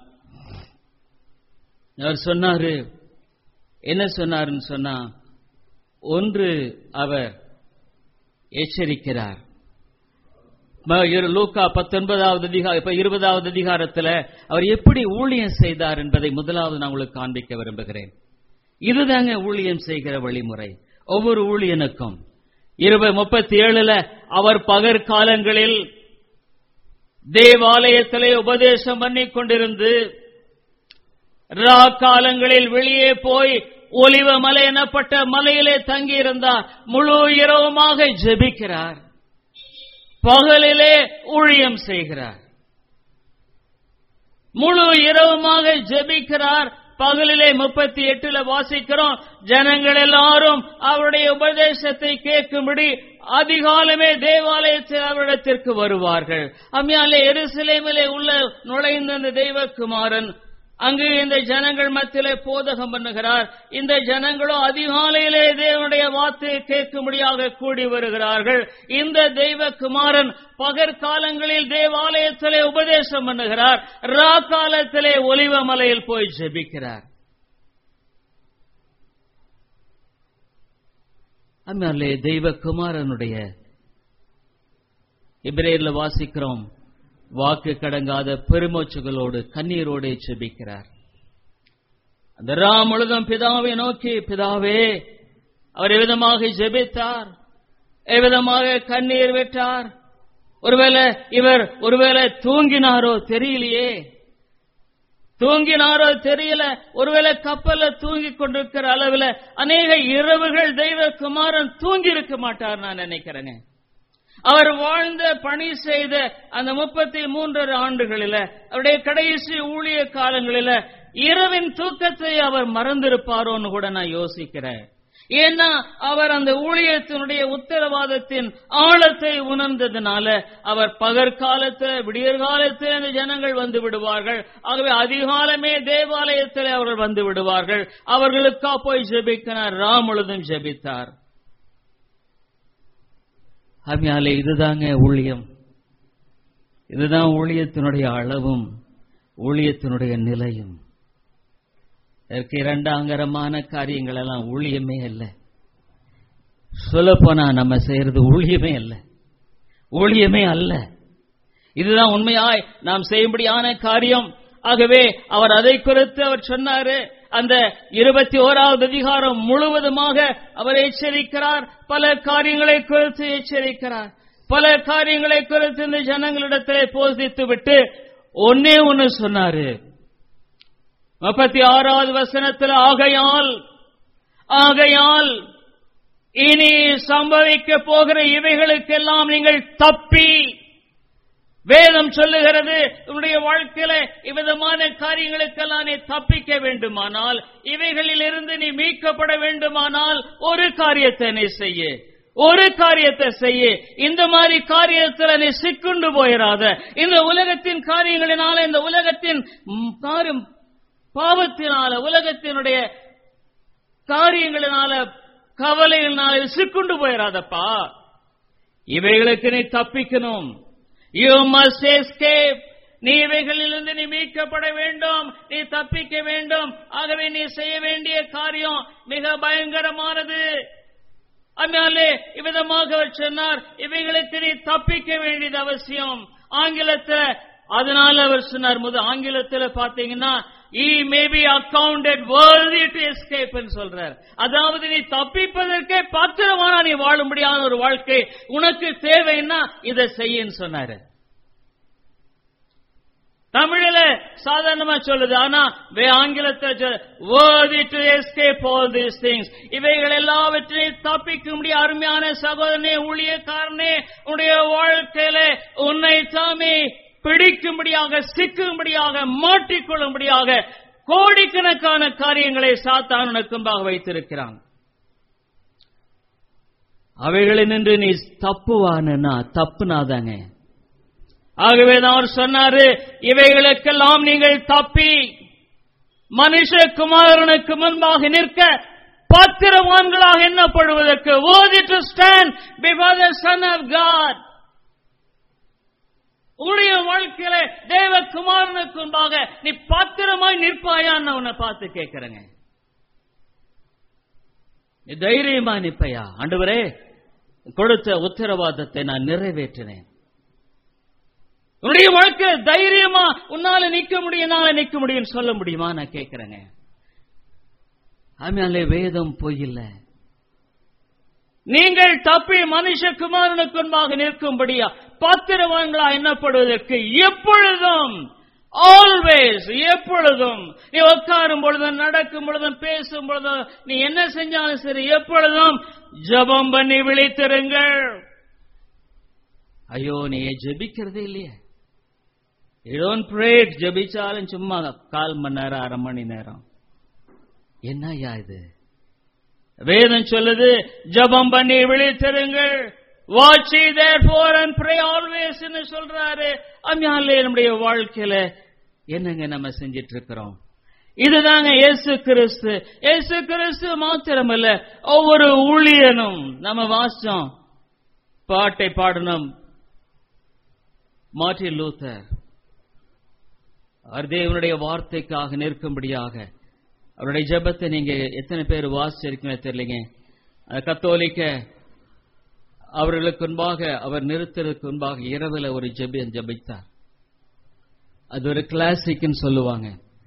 அவர் சொன்னாரு என்ன சொன்னாருன்னு சொன்னா ஒன்று அவர் எச்சரிக்கிறார் ம- இரு- லூக்கா பத்தொன்பதாவது அதிகாரம் இப்ப இருபதாவது அதிகாரத்துல அவர் எப்படி ஊழியம் செய்தார் என்பதை முதலாவது நான் உங்களுக்கு காண்பிக்க விரும்புகிறேன் இதுதாங்க ஊழியம் செய்கிற வழிமுறை ஒவ்வொரு ஊழியனுக்கும் இருபது முப்பத்தி ஏழுல அவர் பகற்காலங்களில் தேவாலயத்திலே உபதேசம் பண்ணி கொண்டிருந்து ரா காலங்களில் வெளியே போய் ஒலிவ மலை எனப்பட்ட மலையிலே தங்கியிருந்தார் முழு இரவுமாக ஜெபிக்கிறார் பகலிலே ஊழியம் செய்கிறார் முழு இரவுமாக ஜெபிக்கிறார் பகலிலே முப்பத்தி எட்டுல வாசிக்கிறோம் ஜனங்கள் எல்லாரும் அவருடைய உபதேசத்தை கேட்கும்படி அதிகாலமே தேவாலயத்தில் அவரிடத்திற்கு வருவார்கள் அம்மையாலே எருசலேமிலே உள்ள நுழைந்த அந்த தெய்வகுமாரன் அங்கு இந்த ஜனங்கள் மத்தியிலே போதகம் பண்ணுகிறார் இந்த ஜனங்களோ அதிகாலையிலே தேவனுடைய வார்த்தையை கேட்கும்படியாக கூடி வருகிறார்கள் இந்த தெய்வ குமாரன் பகற்காலங்களில் தேவாலயத்திலே உபதேசம் பண்ணுகிறார் ரா காலத்திலே ஒலிவ மலையில் போய் ஜெபிக்கிறார் அம்மாலே தெய்வ குமாரனுடைய இப்ரேர்ல வாசிக்கிறோம் வாக்கு கடங்காத பெருமூச்சுகளோடு கண்ணீரோடு செபிக்கிறார் அந்த ராம் முழுதும் பிதாவை நோக்கி பிதாவே அவர் எவ்விதமாக ஜெபித்தார் எவ்விதமாக கண்ணீர் விட்டார் ஒருவேளை இவர் ஒருவேளை தூங்கினாரோ தெரியலையே தூங்கினாரோ தெரியல ஒருவேளை கப்பல்ல தூங்கி கொண்டிருக்கிற அளவுல அநேக இரவுகள் தெய்வ குமாரன் தூங்கி இருக்க மாட்டார் நான் நினைக்கிறேங்க அவர் வாழ்ந்த பணி செய்த அந்த முப்பத்தி மூன்றரை ஆண்டுகளில அவருடைய கடைசி ஊழிய காலங்களில இரவின் தூக்கத்தை அவர் மறந்திருப்பாரோன்னு கூட நான் யோசிக்கிறேன் ஏன்னா அவர் அந்த ஊழியத்தினுடைய உத்தரவாதத்தின் ஆழத்தை உணர்ந்ததுனால அவர் பகற்காலத்தில் விடியற்காலத்தில் அந்த ஜனங்கள் வந்து விடுவார்கள் ஆகவே அதிகாலமே தேவாலயத்தில் அவர்கள் வந்து விடுவார்கள் அவர்களுக்கா போய் ஜெபிக்கிறார் ராம் முழுதும் ஜெபித்தார் அம்மையாலே இதுதாங்க ஊழியம் இதுதான் ஊழியத்தினுடைய அளவும் ஊழியத்தினுடைய நிலையும் இதற்கு இரண்டாங்கரமான காரியங்கள் எல்லாம் ஊழியமே அல்ல சொல்லப்போனா நம்ம செய்யறது ஊழியமே அல்ல ஊழியமே அல்ல இதுதான் உண்மையாய் நாம் செய்யும்படியான காரியம் ஆகவே அவர் அதை குறித்து அவர் சொன்னாரு அந்த இருபத்தி ஓராவது அதிகாரம் முழுவதுமாக அவர் எச்சரிக்கிறார் பல காரியங்களை குறித்து எச்சரிக்கிறார் பல காரியங்களை குறித்து இந்த ஜனங்களிடத்திலே போதித்து விட்டு ஒன்னே ஒன்னு சொன்னாரு முப்பத்தி ஆறாவது வசனத்தில் ஆகையால் ஆகையால் இனி சம்பவிக்க போகிற இவைகளுக்கெல்லாம் நீங்கள் தப்பி வேதம் சொல்லுகிறது உன்னுடைய வாழ்க்கையில இவ்விதமான காரியங்களுக்கெல்லாம் நீ தப்பிக்க வேண்டுமானால் இவைகளில் இருந்து நீ மீட்கப்பட வேண்டுமானால் ஒரு காரியத்தை நீ செய்ய ஒரு காரியத்தை செய்ய இந்த மாதிரி காரியத்துல நீ சிக்குண்டு போயிடாத இந்த உலகத்தின் காரியங்களினால இந்த உலகத்தின் ம், காரியம் பாவத்தினால உலகத்தினுடைய காரியங்களினால கவலைகளினால சிக்குண்டு போயிடாதப்பா இவைகளுக்கு நீ தப்பிக்கணும் யூ மஸ்ட் எஸ்கேப் நீ இவைகளிலிருந்து நீ மீட்கப்பட வேண்டும் நீ தப்பிக்க வேண்டும் ஆகவே நீ செய்ய வேண்டிய காரியம் மிக பயங்கரமானது அதனாலே இவ்விதமாக அவர் சொன்னார் இவைகளுக்கு நீ தப்பிக்க வேண்டியது அவசியம் ஆங்கிலத்தை அதனால அவர் சொன்னார் முத ஆங்கிலத்துல பாத்தீங்கன்னா ye may be accounted worthy to escape ன்னு சொல்றார் அதாவது நீ தப்பிப்பதற்கே பாத்திரமான நீ வாழும்படியான ஒரு வாழ்க்கை உனக்கு தேவைன்னா இதை செய்யன்னு சொன்னாரு தமிழில சாதாரணமா சொல்லுது ஆனா வே- ஆங்கிலத்தை சொ- worthy to escape all these things இவைகள் எல்லாவற்றையும் தப்பிக்கும்படி அருமையான சகோதரனே ஊழியக்காரனே உன்னுடைய வாழ்க்கையில உன்னை தாமே பிடிக்கும்படியாக சிக்கும்படியாக மாட்டிக்கொள்ளும்படியாக கோடிக்கணக்கான காரியங்களை சாத்தான் உனக்கு முன்பாக வைத்திருக்கிறான் அவைகளை நின்று நீ தப்புவானா தப்புனாதாங்க ஆகவேதான் அவர் சொன்னாரு இவைகளுக்கெல்லாம் நீங்கள் தப்பி மனுஷகுமாரனுக்கு முன்பாக நிற்க பத்திரவான்களாக எண்ணப்படுவதற்கு worthy to stand before the son of God உன்னுடைய வாழ்க்கையில தேவகுமாரனுக்கு முன்பாக நீ பத்திரமாய் நிற்பாயான்னு உன்னை பார்த்து கேட்கிறேங்க நீ தைரியமா நிற்பையா ஆண்டவரே கொடுத்த உத்தரவாதத்தை நான் நிறைவேற்றினேன் உன்னுடைய வாழ்க்கை தைரியமா உன்னால நிக்க முடியும் என்னால நிக்க முடியும் சொல்ல முடியுமா நான் கேட்கிறேங்க ஆமையாலே வேதம் பொய்யில்ல நீங்கள் தப்பி மனுஷகுமாரனுக்கு முன்பாக நிற்கும்படியா பத்திரவான்களா எண்ணப்படுவதற்கு எப்பொழுதும் ஆல்வேஸ் எப்பொழுதும் நீ உட்காரும் பொழுதும் நடக்கும் பொழுதும் பேசும் பொழுதும் நீ என்ன செஞ்சாலும் சரி எப்பொழுதும் ஜெபம் பண்ணி விழித்திருங்கள் ஐயோ நீ ஜெபிக்கிறதே இல்லையே டோன்ட் ப்ரே ஜெபிச்சாலும் சும்மா கால் மணி நேரம் அரை மணி நேரம் என்னய்யா இது வேதம் சொல்லுது ஜெபம் பண்ணி விழித்திருங்கள் watch therefore and pray always ன்னு சொல்றாரு அம்யாலே நம்முடைய வாழ்க்கையில என்னங்க நம்ம செஞ்சிட்டு இருக்கிறோம் இதுதாங்க இயேசு கிறிஸ்து இயேசு கிறிஸ்து மாத்திரமல்ல ஒவ்வொரு ஊழியனும் நம்ம வாசிச்சோம் பாட்டை பாடணும் மார்ட்டின் லூத்தர் அவர் தேவனுடைய வார்த்தைக்காக நிற்கும்படியாக அவருடைய ஜெபத்தை நீங்க எத்தனை பேர் வாசிச்சிருக்கீங்க தெரியலீங்க அந்த கத்தோலிக்க அவர்களுக்கு முன்பாக அவர் நிறுத்துறதுக்கு முன்பாக இரவுல ஒரு ஜெபம் ஜெபித்தார் அது ஒரு கிளாசிக்னு சொல்லுவாங்க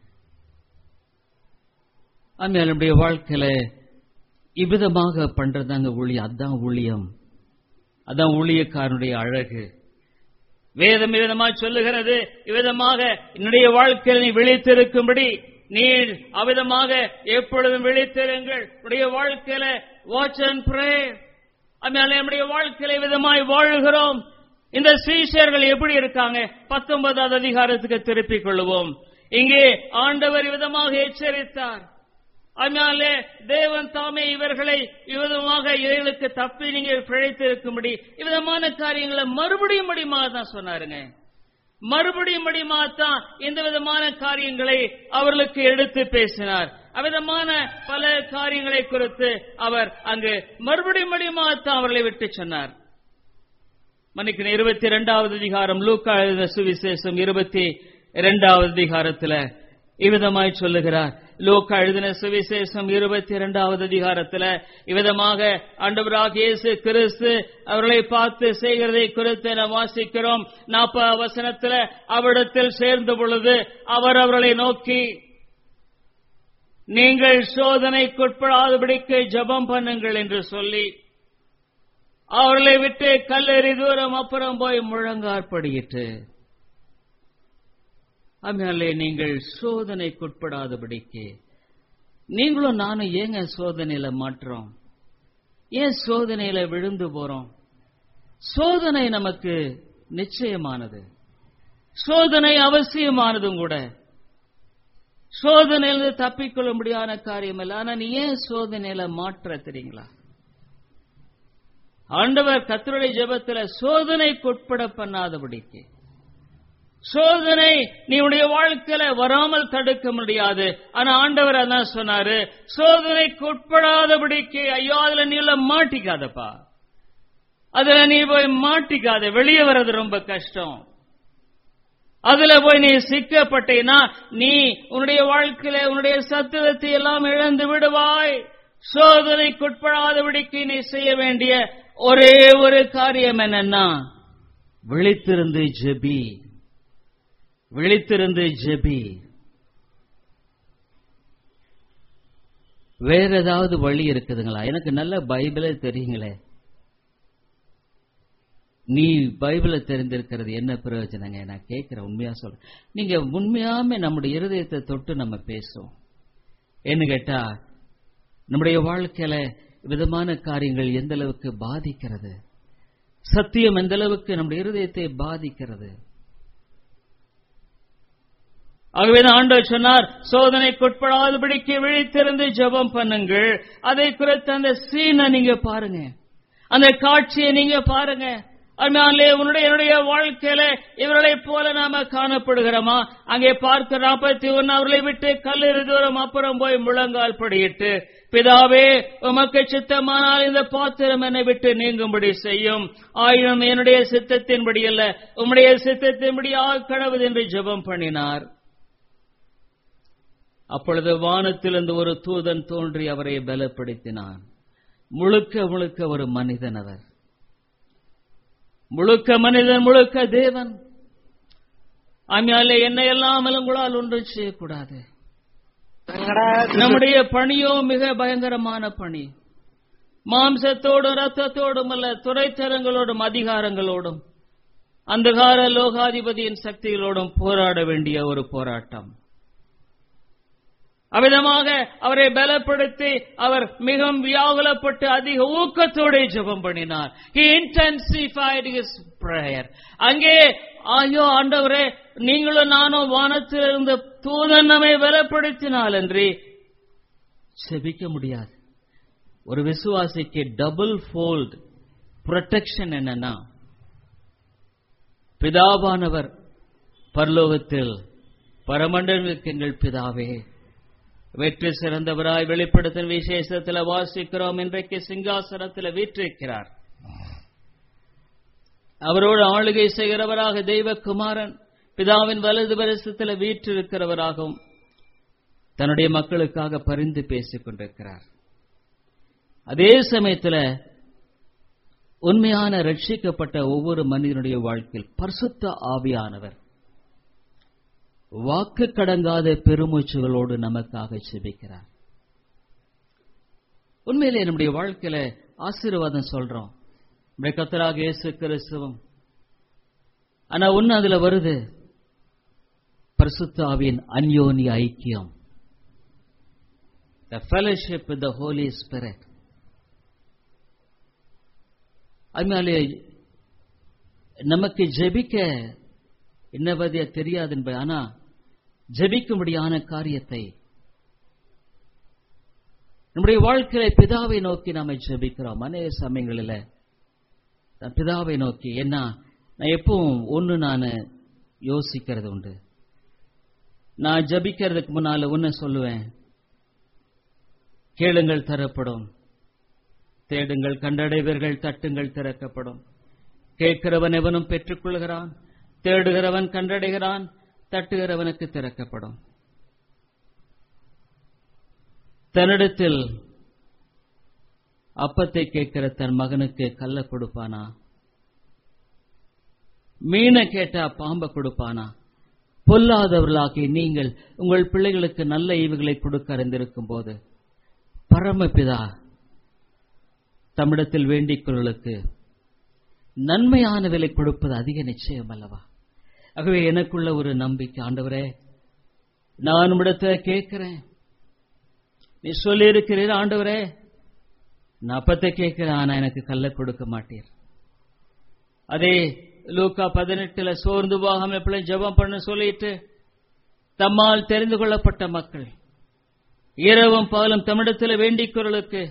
ஆமையால் நம்முடைய வாழ்க்கையில இவ்விதமாக பண்றதாங்க ஊழியம் அதான் ஊழியம் அதான் ஊழியக்காரனுடைய அழகு வேதம் விதமா சொல்லுகிறது இவ்விதமாக என்னுடைய வாழ்க்கையில் நீ விழித்திருக்கும்படி நீ அவ்விதமாக எப்பொழுதும் விழித்திருங்கள் உடைய வாழ்க்கையில வாட்ச் அண்ட் ப்ரே அதனால நம்முடைய வாழ்க்கையில விதமாய் வாழுகிறோம் இந்த சீஷர்கள் எப்படி இருக்காங்க பத்தொன்பதாவது அதிகாரத்துக்கு திருப்பிக் கொள்வோம் இங்கே ஆண்டவர் விதமாக எச்சரித்தார் அதனாலே தேவன் தாமே இவர்களை இவ்விதமாக இவர்களுக்கு தப்பி நீங்க பிழைத்திருக்கும்படி இவ்விதமான காரியங்களை மறுபடியும் முடியுமா தான் சொன்னாருங்க மறுபடியும் முடியுமா தான் இந்த விதமான காரியங்களை அவர்களுக்கு எடுத்து பேசினார் அவ்விதமான பல காரியங்களை குறித்து அவர் அங்கு மறுபடியும் முடியுமா தான் அவர்களை விட்டு சொன்னார் மன்னிக்கணும் இருபத்தி இரண்டாவது அதிகாரம் லூக்கா எழுதின சுவிசேஷம் இருபத்தி இரண்டாவது அதிகாரத்துல இவ்விதமாய் சொல்லுகிறார் லோக்கா எழுதின சுவிசேஷம் இருபத்தி இரண்டாவது அதிகாரத்துல இவ்விதமாக ஆண்டவராக இயேசு கிறிஸ்து அவர்களை பார்த்து செய்கிறதை குறித்து நாம் வாசிக்கிறோம் நாற்பது வசனத்துல அவரிடத்தில் சேர்ந்த பொழுது அவர் அவர்களை நோக்கி நீங்கள் சோதனைக்குட்படாதபடிக்கு ஜெபம் பண்ணுங்கள் என்று சொல்லி அவர்களை விட்டு கல்லெறி தூரம் அப்புறம் போய் முழங்காற்படியிட்டு அதனாலே நீங்கள் சோதனைக்குட்படாதபடிக்கு நீங்களும் நானும் ஏங்க சோதனையில மாற்றோம் ஏன் சோதனையில விழுந்து போறோம் சோதனை நமக்கு நிச்சயமானது சோதனை அவசியமானதும் கூட சோதனையிலிருந்து தப்பிக்கொள்ள முடியாத காரியம் இல்லை ஆனா நீ ஏன் சோதனையில மாற்ற தெரியுங்களா ஆண்டவர் கத்தருடைய ஜெபத்துல சோதனைக்குட்பட பண்ணாதபடிக்கு சோதனை நீ உடைய வாழ்க்கையில வராமல் தடுக்க முடியாது ஆனா ஆண்டவர் அதான் சொன்னாரு சோதனைக்கு உட்படாதபடிக்கு ஐயோ அதுல நீ எல்லாம் மாட்டிக்காதப்பா அதுல நீ போய் மாட்டிக்காத வெளியே வர்றது ரொம்ப கஷ்டம் அதுல போய் நீ சிக்கப்பட்டீன்னா நீ உன்னுடைய வாழ்க்கையில உன்னுடைய சத்துவத்தை எல்லாம் இழந்து விடுவாய் சோதனைக்குட்படாதபடிக்கு நீ செய்ய வேண்டிய ஒரே ஒரு காரியம் என்னன்னா விழித்திருந்து ஜெபி விழித்திருந்து ஜெபி வேற ஏதாவது வழி இருக்குதுங்களா எனக்கு நல்ல பைபிளே தெரியுங்களே நீ பைபிளை தெரிந்திருக்கிறது என்ன பிரயோஜனங்க நான் கேட்கிறேன் உண்மையா சொல்றேன் நீங்க உண்மையாமே நம்முடைய இருதயத்தை தொட்டு நம்ம பேசுவோம் என்ன கேட்டா நம்முடைய வாழ்க்கையில விதமான காரியங்கள் எந்த அளவுக்கு பாதிக்கிறது சத்தியம் எந்த அளவுக்கு நம்முடைய இருதயத்தை பாதிக்கிறது ஆகவேதான் ஆண்டவர் சொன்னார் சோதனைக்குட்படாதபடிக்கு விழித்திருந்து ஜெபம் பண்ணுங்கள் அதை குறித்து அந்த சீனை நீங்க பாருங்க அந்த காட்சியை நீங்க பாருங்க அதனாலே உன்னுடைய என்னுடைய வாழ்க்கையில இவர்களைப் போல நாம காணப்படுகிறோமா அங்கே பார்க்க நாற்பத்தி ஒன்னு அவர்களை விட்டு கல்லெறி தூரம் அப்புறம் போய் முழங்கால் படியிட்டு பிதாவே உமக்கு சித்தமானால் இந்த பாத்திரம் என்னை விட்டு நீங்கும்படி செய்யும் ஆயினும் என்னுடைய சித்தத்தின்படி அல்ல உம்முடைய சித்தத்தின்படி ஆக்கடவுது என்று ஜெபம் பண்ணினார் அப்பொழுது வானத்திலிருந்து ஒரு தூதன் தோன்றி அவரை பலப்படுத்தினான் முழுக்க முழுக்க ஒரு மனிதன் அவர் முழுக்க மனிதன் முழுக்க தேவன் ஆமையாலே என்னை எல்லாமல் உங்களால் ஒன்றும் செய்யக்கூடாது நம்முடைய பணியோ மிக பயங்கரமான பணி மாம்சத்தோடும் ரத்தத்தோடும் அல்ல துறைத்தரங்களோடும் அதிகாரங்களோடும் அந்தகார லோகாதிபதியின் சக்திகளோடும் போராட வேண்டிய ஒரு போராட்டம் அவ்விதமாக அவரை பலப்படுத்தி அவர் மிகவும் வியாகுலப்பட்டு அதிக ஊக்கத்தோடு ஜெபம் பண்ணினார் he intensified his prayer அங்கே ஐயோ ஆண்டவரே நீங்களும் நானும் வானத்தில் இருந்த தூதன் நம்மை பலப்படுத்தினால் என்று செபிக்க முடியாது ஒரு விசுவாசிக்கு டபுள் ஃபோல்ட் ப்ரொடெக்ஷன் என்னன்னா பிதாவானவர் பரலோகத்தில் பரமண்டலுக்கு எங்கள் பிதாவே வெற்றி சிறந்தவராய் வெளிப்படுத்தும் விசேஷத்தில் வாசிக்கிறோம் இன்றைக்கு சிங்காசனத்தில் வீற்றிருக்கிறார் அவரோடு ஆளுகை செய்கிறவராக தெய்வகுமாரன் பிதாவின் வலது வருஷத்தில் வீற்றிருக்கிறவராகவும் தன்னுடைய மக்களுக்காக பரிந்து பேசிக் கொண்டிருக்கிறார் அதே சமயத்தில் உண்மையான ரட்சிக்கப்பட்ட ஒவ்வொரு மனிதனுடைய வாழ்க்கையில் பரிசுத்த ஆவியானவர் வாக்கு கடங்காத பெருமூச்சுகளோடு நமக்காக செபிக்கிறார் உண்மையிலே நம்முடைய வாழ்க்கையில ஆசீர்வாதம் சொல்றோம் நம்முடைய கத்தராக இயேசு கிறிஸ்துவம் ஆனா ஒண்ணு அதுல வருது பரிசுத்தாவின் அந்யோனி ஐக்கியம் the fellowship with the Holy Spirit அதனாலே நமக்கு ஜெபிக்க என்ன பதியா தெரியாது என்பது ஆனா ஜெபிக்கும்படியான காரியத்தை நம்முடைய வாழ்க்கையில பிதாவை நோக்கி நாம ஜெபிக்கிறோம் அநேக சமயங்களில் பிதாவை நோக்கி என்ன நான் எப்பவும் ஒன்று நான் யோசிக்கிறது உண்டு நான் ஜபிக்கிறதுக்கு முன்னால ஒன்று சொல்லுவேன் கேளுங்கள் தரப்படும் தேடுங்கள் கண்டடைவர்கள் தட்டுங்கள் திறக்கப்படும் கேட்கிறவன் எவனும் பெற்றுக்கொள்கிறான் தேடுகிறவன் கண்டடைகிறான் தட்டுகிறவனுக்கு திறக்கப்படும் தன்னிடத்தில் அப்பத்தை கேட்கிற தன் மகனுக்கு கல்ல கொடுப்பானா மீனை கேட்டா பாம்ப கொடுப்பானா பொல்லாதவர்களாகி நீங்கள் உங்கள் பிள்ளைகளுக்கு நல்ல ஈவுகளை கொடுக்க அறிந்திருக்கும் போது பரமபிதா தமிழத்தில் வேண்டிக் கொள்ளுக்கு நன்மையான விலை கொடுப்பது அதிக நிச்சயம் அல்லவா ஆகவே எனக்குள்ள ஒரு நம்பிக்கை ஆண்டவரே நான் உம்மிடத்தை கேட்கிறேன் நீ சொல்லி இருக்கிறீர் ஆண்டவரே நான் அப்பத்தை கேட்கிறேன் ஆனா எனக்கு கல்ல கொடுக்க மாட்டீர் அதே லூக்கா பதினெட்டுல சோர்ந்து போகாம எப்படி ஜெபம் பண்ண சொல்லிட்டு தம்மால் தெரிந்து கொள்ளப்பட்ட மக்கள் இரவும் பகலும் தமிழத்தில் வேண்டிக் குரலுக்கு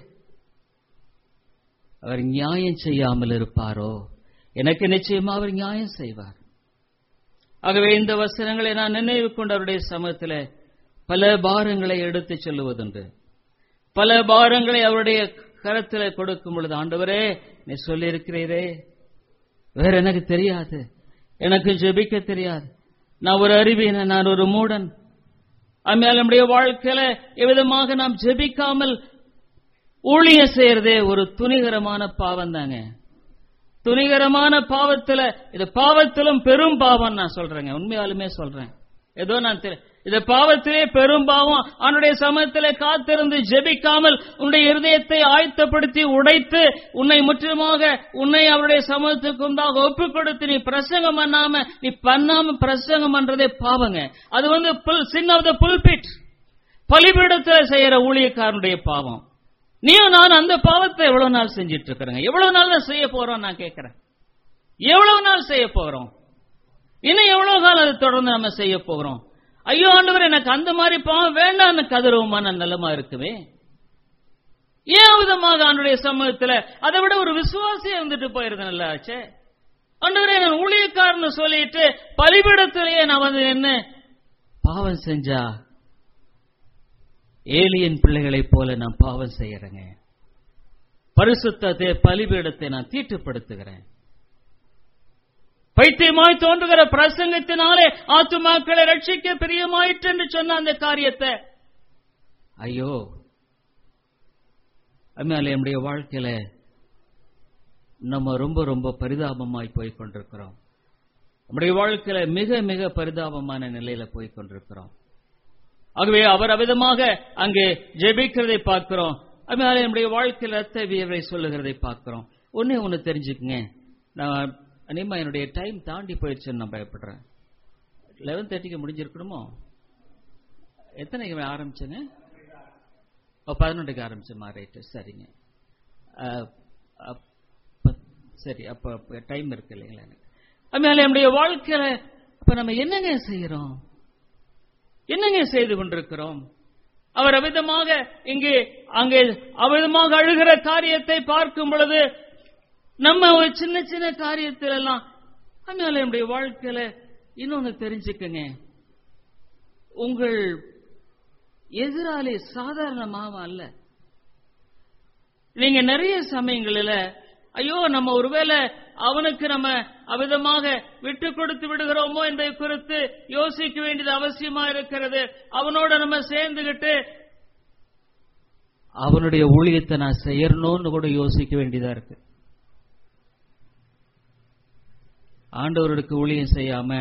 அவர் நியாயம் செய்யாமல் இருப்பாரோ எனக்கு நிச்சயமா அவர் நியாயம் செய்வார் ஆகவே இந்த வசனங்களை நான் நினைவு கொண்டு அவருடைய சமூகத்தில் பல பாரங்களை எடுத்துச் செல்லுவதுண்டு பல பாரங்களை அவருடைய கரத்தில் கொடுக்கும் பொழுது ஆண்டவரே நீ சொல்லியிருக்கிறீரே வேற எனக்கு தெரியாது எனக்கு ஜெபிக்க தெரியாது நான் ஒரு அறிவியன நான் ஒரு மூடன் அம்மையால் நம்முடைய வாழ்க்கையில எவ்விதமாக நாம் ஜெபிக்காமல் ஊழியம் செய்யறதே ஒரு துணிகரமான பாவம் தாங்க துணிகரமான பாவத்துல இது பாவத்திலும் பெரும் பாவம் நான் சொல்றேங்க உண்மையாலுமே சொல்றேன் ஏதோ நான் தெரி- இந்த பாவத்திலே பெரும் பாவம் அவனுடைய சமயத்திலே காத்திருந்து ஜெபிக்காமல் உன்னுடைய இருதயத்தை ஆயத்தப்படுத்தி உடைத்து உன்னை முற்றிலுமாக உன்னை அவருடைய சமூகத்துக்கு முன்பாக ஒப்புக் கொடுத்து நீ பிரசங்கம் பண்ணாம நீ பண்ணாம பிரசங்கம் பண்றதே பாவங்க அது வந்து சின் ஆஃப் த புல்பிட் பலிபீடத்தில் செய்யற ஊழியக்காரனுடைய பாவம் நீயும் நான் அந்த பாவத்தை எவ்வளவு நாள் செஞ்சிட்டு இருக்கிறேங்க எவ்வளவு நாள் தான் செய்ய போறோம் நான் கேட்கிறேன் எவ்வளவு நாள் செய்ய போகிறோம் இன்னும் எவ்வளவு காலம் அதை தொடர்ந்து நம்ம செய்ய போகிறோம் ஐயோ ஆண்டவர் எனக்கு அந்த மாதிரி பாவம் வேண்டாம்னு கதறுவோமான நிலமா இருக்குமே ஏன் விதமாக ஆண்டுடைய சமூகத்துல அதை விட ஒரு விசுவாசியா இருந்துட்டு போயிருது நல்லா ஆச்சே ஆண்டவரே நான் ஊழியக்காரன்னு சொல்லிட்டு பலிபீடத்திலேயே நான் வந்து என்ன பாவம் செஞ்சா ஏலியன் பிள்ளைகளைப் போல நான் பாவம் செய்யறேங்க பரிசுத்தத்தை பலிபீடத்தை நான் தீட்டுப்படுத்துகிறேன் பைத்தியமாய் தோன்றுகிற பிரசங்கத்தினாலே ஆத்துமாக்களை ரட்சிக்க பிரியமாயிற்று என்று சொன்ன அந்த காரியத்தை ஐயோ அதனால என்னுடைய வாழ்க்கையில நம்ம ரொம்ப ரொம்ப பரிதாபமாய் போய் கொண்டிருக்கிறோம் நம்முடைய வாழ்க்கையில மிக மிக பரிதாபமான நிலையில போய் கொண்டிருக்கிறோம் ஆகவே அவர் அவிதமாக அங்கே ஜெபிக்கிறதை பார்க்கிறோம் அதனால நம்முடைய வாழ்க்கையில் ரத்த வியர்வை சொல்லுகிறதை பார்க்கிறோம் ஒன்னே ஒன்னு தெரிஞ்சுக்குங்க நான் அனிமா என்னுடைய டைம் தாண்டி போயிடுச்சுன்னு நான் பயப்படுறேன் லெவன் தேர்ட்டிக்கு முடிஞ்சிருக்கணுமோ எத்தனைக்கு ஆரம்பிச்சேங்க ஓ பதினொன்றுக்கு ஆரம்பிச்சோமா ரைட்டு சரிங்க அஹ், அப்ப- சரி அப்ப டைம் இருக்கு இல்லைங்களா எனக்கு அதனால நம்முடைய வாழ்க்கையில அப்ப நம்ம என்னங்க செய்யறோம் என்னங்க செய்து கொண்டிருக்கிறோம் அவர் அவிதமாக இங்கே அங்கே அவிதமாக அழுகிற காரியத்தை பார்க்கும் பொழுது நம்ம ஒரு சின்ன சின்ன காரியத்தில் எல்லாம் அதனால நம்முடைய வாழ்க்கையில இன்னொன்னு தெரிஞ்சுக்கங்க உங்கள் எதிராளி சாதாரணமாக அல்ல நீங்க நிறைய சமயங்களில ஐயோ நம்ம ஒருவேளை அவனுக்கு நம்ம அவிதமாக விட்டு கொடுத்து விடுகிறோமோ என்பதை குறித்து யோசிக்க வேண்டியது அவசியமா இருக்கிறது அவனோட நம்ம சேர்ந்துகிட்டு அவனுடைய ஊழியத்தை நான் செய்யணும்னு கூட யோசிக்க வேண்டியதா இருக்கு ஆண்டவருக்கு ஊழியம் செய்யாம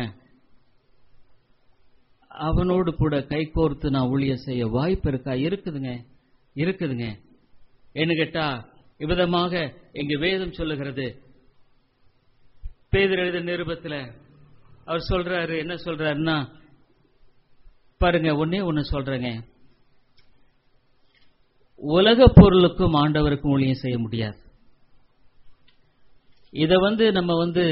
அவனோடு கூட கைகோர்த்து நான் ஊழியம் செய்ய வாய்ப்பு இருக்கா இருக்குதுங்க இருக்குதுங்க என்ன கேட்டா இவ்விதமாக எங்க வேதம் சொல்லுகிறது பேதர் எழுத நிருபத்துல அவர் சொல்றாரு என்ன சொல்றாருன்னா பாருங்க ஒன்னே ஒன்னு சொல்றேங்க உலக பொருளுக்கும் ஆண்டவருக்கும் ஊழியம் செய்ய முடியாது இத வந்து நம்ம வந்து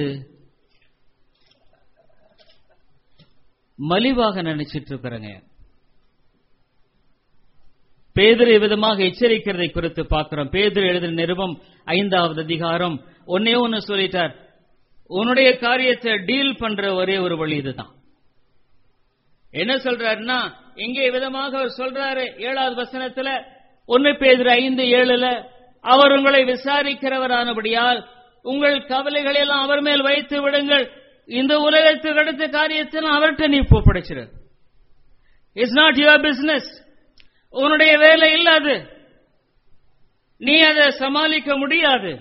மலிவாக நினைச்சிட்டு இருக்கிறோங்க பேதர் விதமாக எச்சரிக்கிறதை குறித்து பார்க்கிறோம் பேதர் எழுதின நிருபம் ஐந்தாவது அதிகாரம் ஒன்னே ஒன்னு சொல்லிட்டார் உன்னுடைய காரியத்தை டீல் பண்ற ஒரே ஒரு வழி இதுதான் என்ன சொல்றாருன்னா இங்கே விதமாக அவர் சொல்றாரு ஏழாவது வசனத்துல ஒன்னு பேதர் ஐந்து ஏழுல அவர் உங்களை விசாரிக்கிறவரானபடியால் உங்கள் கவலைகளை எல்லாம் அவர் மேல் வைத்து விடுங்கள் இந்த உலகத்துக்கு அடுத்த காரியத்தை அவர்கிட்ட நீ ஒப்படைச்சிரு இட்ஸ் நாட் யுவர் பிசினஸ் உன்னுடைய வேலை இல்ல அது நீ அதை சமாளிக்க முடியாது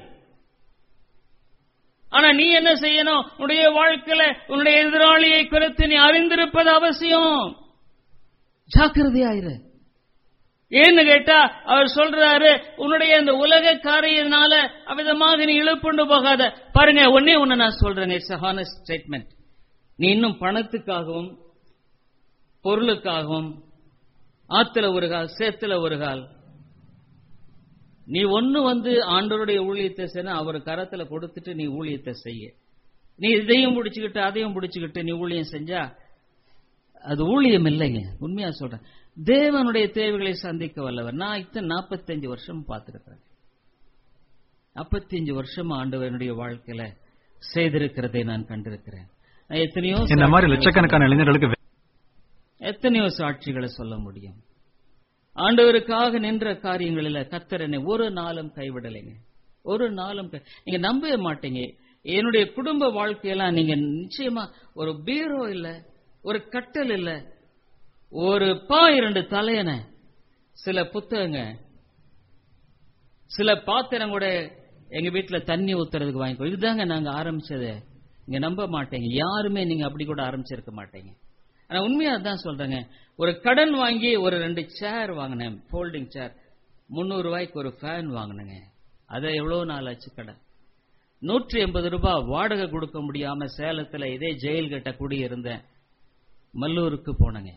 ஆனா நீ என்ன செய்யணும் உன்னுடைய வாழ்க்கையில உன்னுடைய எதிராளியை குறித்து நீ அறிந்திருப்பது அவசியம் ஜாக்கிரதையாயிரு ஏன்னு கேட்டா அவர் சொல்றாரு உன்னுடைய அந்த உலக காரியத்தினால அவிதமாக நீ இழுப்புண்டு போகாத பாருங்க ஒன்னே ஒன்னு நான் சொல்றேன் இட்ஸ் ஹானஸ்ட் ஸ்டேட்மெண்ட் நீ இன்னும் பணத்துக்காகவும் பொருளுக்காகவும் ஆத்துல ஒரு கால் சேத்துல ஒரு கால் நீ ஒண்ணு வந்து ஆண்டவருடைய ஊழியத்தை செய்ய அவர் கரத்துல கொடுத்துட்டு நீ ஊழியத்தை செய்ய நீ இதையும் முடிச்சுக்கிட்டு அதையும் முடிச்சுக்கிட்டு நீ ஊழியம் செஞ்சா அது ஊழியம் இல்லைங்க உண்மையா சொல்றேன் தேவனுடைய தேவைகளை சந்திக்க வல்லவர் நான் இத்தனை நாற்பத்தஞ்சு வருஷம் பார்த்திருக்கிறேன் நாற்பத்தஞ்சு வருஷம் ஆண்டவனுடைய வாழ்க்கையில செய்திருக்கிறதை நான் கண்டிருக்கிறேன் நான் எத்தனையோ இந்த மாதிரி லட்சக்கணக்கான இளைஞர்களுக்கு வே- எத்தனையோ சாட்சிகளை சொல்ல முடியும் ஆண்டவருக்காக நின்ற காரியங்களில கத்தர் என்னை ஒரு நாளும் கைவிடலைங்க ஒரு நாளும் கை- நீங்க நம்பவே மாட்டீங்க என்னுடைய குடும்ப வாழ்க்கையெல்லாம் நீங்க நிச்சயமா ஒரு பீரோ இல்ல ஒரு கட்டல் இல்ல ஒரு பா இரண்டு தலையணை சில புத்தகங்க சில பாத்திரம் கூட எங்க வீட்டுல தண்ணி ஊத்துறதுக்கு வாங்கிக்கோ இதுதாங்க நாங்க ஆரம்பிச்சது நீங்க நம்ப மாட்டீங்க யாருமே நீங்க அப்படி கூட ஆரம்பிச்சிருக்க மாட்டீங்க ஆனா உண்மையா தான் சொல்றேங்க ஒரு கடன் வாங்கி ஒரு ரெண்டு சேர் வாங்கினேன் ஃபோல்டிங் சேர் முந்நூறு ரூபாய்க்கு ஒரு ஃபேன் வாங்கினேங்க அதை எவ்வளவு நாள் ஆச்சு கடன் நூற்றி எண்பது ரூபாய் வாடகை கொடுக்க முடியாம சேலத்துல இதே ஜெயில் கிட்ட குடியிருந்தேன் மல்லூருக்கு போனேங்க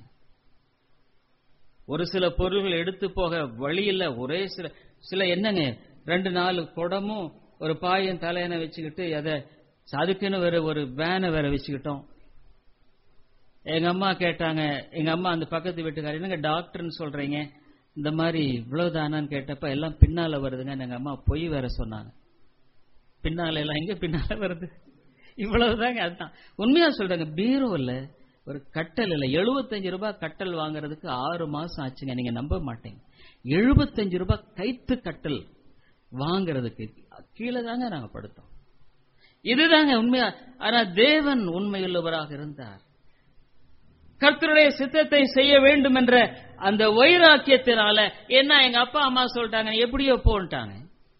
ஒரு சில பொருள்கள் எடுத்து போக வழியில ஒரே சில சில என்னங்க ரெண்டு நாலு குடமும் ஒரு பாயும் தலையனை வச்சுக்கிட்டு அதை அதுக்குன்னு வேற ஒரு வேனை வேற வச்சுக்கிட்டோம் எங்க அம்மா கேட்டாங்க எங்க அம்மா அந்த பக்கத்து வீட்டுக்காரர் என்னங்க டாக்டர்னு சொல்றீங்க இந்த மாதிரி இவ்வளவுதானான்னு கேட்டப்ப எல்லாம் பின்னால வருதுங்க எங்க அம்மா பொய் வேற சொன்னாங்க பின்னால எல்லாம் எங்க பின்னால வருது இவ்வளவுதாங்க அதுதான் உண்மையா சொல்றாங்க பீரோ இல்ல ஒரு கட்டல் இல்ல எழுபத்தஞ்சு ரூபாய் கட்டல் வாங்குறதுக்கு ஆறு மாசம் ஆச்சுங்க நீங்க நம்ப மாட்டீங்க எழுபத்தஞ்சு ரூபாய் கைத்து கட்டல் வாங்குறதுக்கு கீழே தாங்க நாங்க படுத்தோம் இதுதாங்க உண்மையா ஆனா தேவன் உண்மையுள்ளவராக இருந்தார் கர்த்தருடைய சித்தத்தை செய்ய வேண்டும் என்ற அந்த வைராக்கியத்தினால என்ன எங்க அப்பா அம்மா சொல்லிட்டாங்க எப்படியோ போன்ட்டாங்க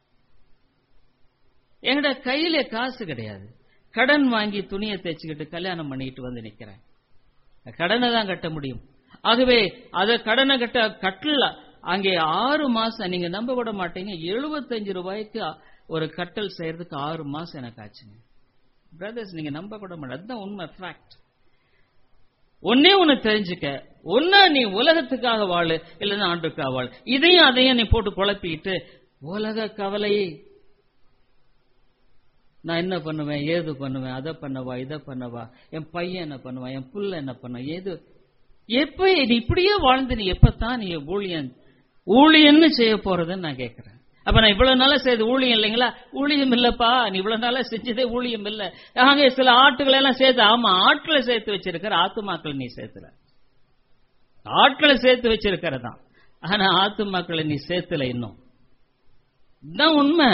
எங்கட கையில காசு கிடையாது கடன் வாங்கி துணியை தைச்சுக்கிட்டு கல்யாணம் பண்ணிட்டு வந்து நிக்கிறேன் கடனை தான் கட்ட முடியும் ஆகவே அத கடனை கட்ட கட்டல அங்கே ஆறு மாசம் நீங்க நம்ப விட மாட்டீங்க எழுபத்தஞ்சு ரூபாய்க்கு ஒரு கட்டல் செய்யறதுக்கு ஆறு மாசம் எனக்கு ஆச்சுங்க பிரதர்ஸ் நீங்க நம்ப கூட மாட்டேன் அதுதான் உண்மை ஃபேக்ட் ஒன்னே ஒன்னு தெரிஞ்சுக்க ஒன்னா நீ உலகத்துக்காக வாழு இல்லைன்னா ஆண்டுக்காக வாழு இதையும் அதையும் நீ போட்டு குழப்பிட்டு உலக கவலையை நான் என்ன பண்ணுவேன் ஏது பண்ணுவேன் அதை பண்ணவா இதை பண்ணவா என் பையன் என்ன பண்ணுவான் என் புள்ள என்ன பண்ணுவான் ஏது எப்ப நீ இப்படியே வாழ்ந்து நீ எப்பத்தான் நீ ஊழியன் ஊழியன்னு செய்ய போறதுன்னு நான் கேட்கிறேன் அப்ப நான் இவ்வளவு நாளா செய்த ஊழியம் இல்லைங்களா ஊழியம் இல்லப்பா நீ இவ்வளவு நாளா செஞ்சதே ஊழியம் இல்ல நாங்க சில ஆட்டுகளை எல்லாம் சேர்த்து ஆமா ஆட்களை சேர்த்து வச்சிருக்கிற ஆத்துமாக்கள் நீ சேர்த்துல ஆட்களை சேர்த்து வச்சிருக்கிறதான் ஆனா ஆத்துமாக்களை நீ சேர்த்துல இன்னும் இதுதான் உண்மை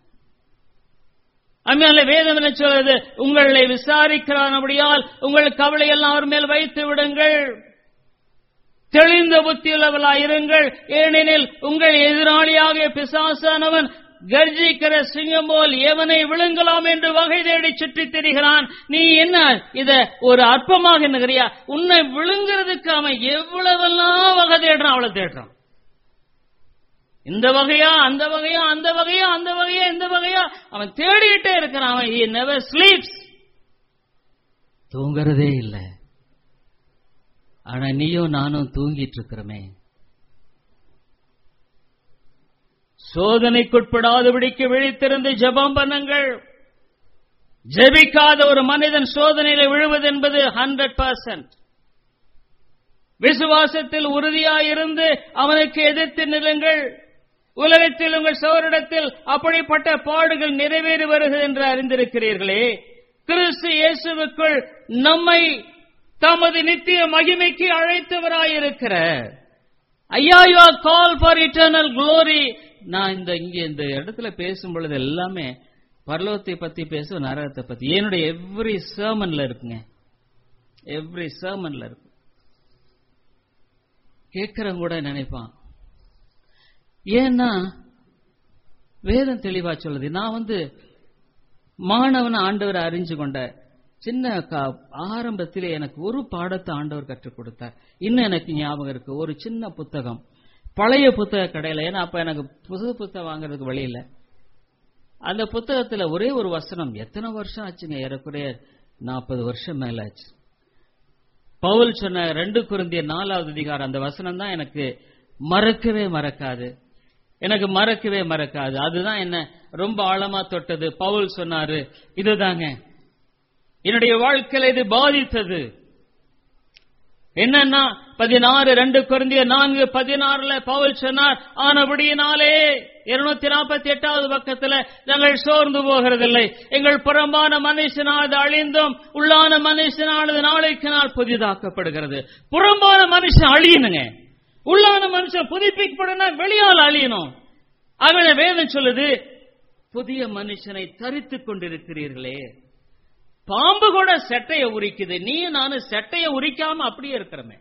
அம்மையால வேதம் என்ன சொல்றது உங்களை விசாரிக்கிறானபடியால் உங்கள் கவலை எல்லாம் அவர் மேல் வைத்து விடுங்கள் தெளிந்த புத்தியுள்ளவர்களாய் இருங்கள் ஏனெனில் உங்கள் எதிராளியாக பிசாசானவன் கர்ஜிக்கிற சிங்கம் போல் எவனை விழுங்கலாம் என்று வகை தேடி சுற்றி திரிகிறான் நீ என்ன இத ஒரு அற்பமாக என்னகிறியா உன்னை விழுங்குறதுக்கு அவன் எவ்வளவெல்லாம் வகை தேடுறான் அவளை தேடுறான் இந்த வகையா அந்த வகையா அந்த வகையா அந்த வகையா இந்த வகையா அவன் தேடிக்கிட்டே இருக்கிறான் அவன் he never sleeps தூங்குறதே இல்லை ஆனா நீயும் நானும் தூங்கிட்டு இருக்கிறோமே சோதனைக்குட்படாதபடிக்கு விழித்திருந்து ஜெபம் பண்ணுங்கள் ஜெபிக்காத ஒரு மனிதன் சோதனையில விழுவது என்பது ஹண்ட்ரட் பர்சன்ட் விசுவாசத்தில் உறுதியாயிருந்து அவனுக்கு எதிர்த்து நிலுங்கள் உலகத்தில் உங்கள் சோரிடத்தில் அப்படிப்பட்ட பாடுகள் நிறைவேறி வருகிறது என்று அறிந்திருக்கிறீர்களே கிறிஸ்து இயேசுவுக்குள் நம்மை தமது நித்திய மகிமைக்கு அழைத்தவராயிருக்கிற ஐயா you are call for eternal glory நான் இந்த இங்க இந்த இடத்துல பேசும் பொழுது எல்லாமே பரலோகத்தை பத்தி பேசும் நரகத்தை பத்தி என்னுடைய எவ்ரி சர்மன்ல இருக்குங்க எவ்ரி சர்மன்ல இருக்கு கேட்கறவங்க கூட நினைப்பான் ஏன்னா வேதம் தெளிவா சொல்லுது நான் வந்து மாணவன் ஆண்டவரை அறிஞ்சு கொண்ட சின்ன கா- ஆரம்பத்திலே எனக்கு ஒரு பாடத்தை ஆண்டவர் கற்றுக் கொடுத்தார் இன்னும் எனக்கு ஞாபகம் இருக்கு ஒரு சின்ன புத்தகம் பழைய புத்தக கடையில ஏன்னா அப்ப எனக்கு புது புத்தகம் வாங்குறதுக்கு வழி இல்ல அந்த புத்தகத்துல ஒரே ஒரு வசனம் எத்தனை வருஷம் ஆச்சுங்க ஏறக்குறைய நாற்பது வருஷம் மேல ஆச்சு பவுல் சொன்ன ரெண்டு குருந்திய நாலாவது அதிகாரம் அந்த வசனம் தான் எனக்கு மறக்கவே மறக்காது எனக்கு மறக்கவே மறக்காது அதுதான் என்ன ரொம்ப ஆழமா தொட்டது பவுல் சொன்னாரு இதுதாங்க என்னுடைய வாழ்க்கையில இது பாதித்தது என்னன்னா பதினாறு ரெண்டு குருந்திய நான்கு பதினாறுல பவுல் சொன்னார் ஆனபடியினாலே இருநூத்தி நாற்பத்தி எட்டாவது பக்கத்துல நாங்கள் சோர்ந்து போகிறதில்லை எங்கள் புறம்பான மனுஷனானது அழிந்தும் உள்ளான மனுஷனானது நாளைக்கு நாள் புதிதாக்கப்படுகிறது புறம்பான மனுஷன் அழியணுங்க உள்ளான மனுஷன் புதுப்பிக்கப்படணும் வெளியால் அழியணும் அதனால வேதம் சொல்லுது புதிய மனுஷனை தரித்துக் கொண்டிருக்கிறீர்களே பாம்பு கூட செட்டைய உரிக்குது நீ நானும் செட்டைய உரிக்காம அப்படியே இருக்கிறமே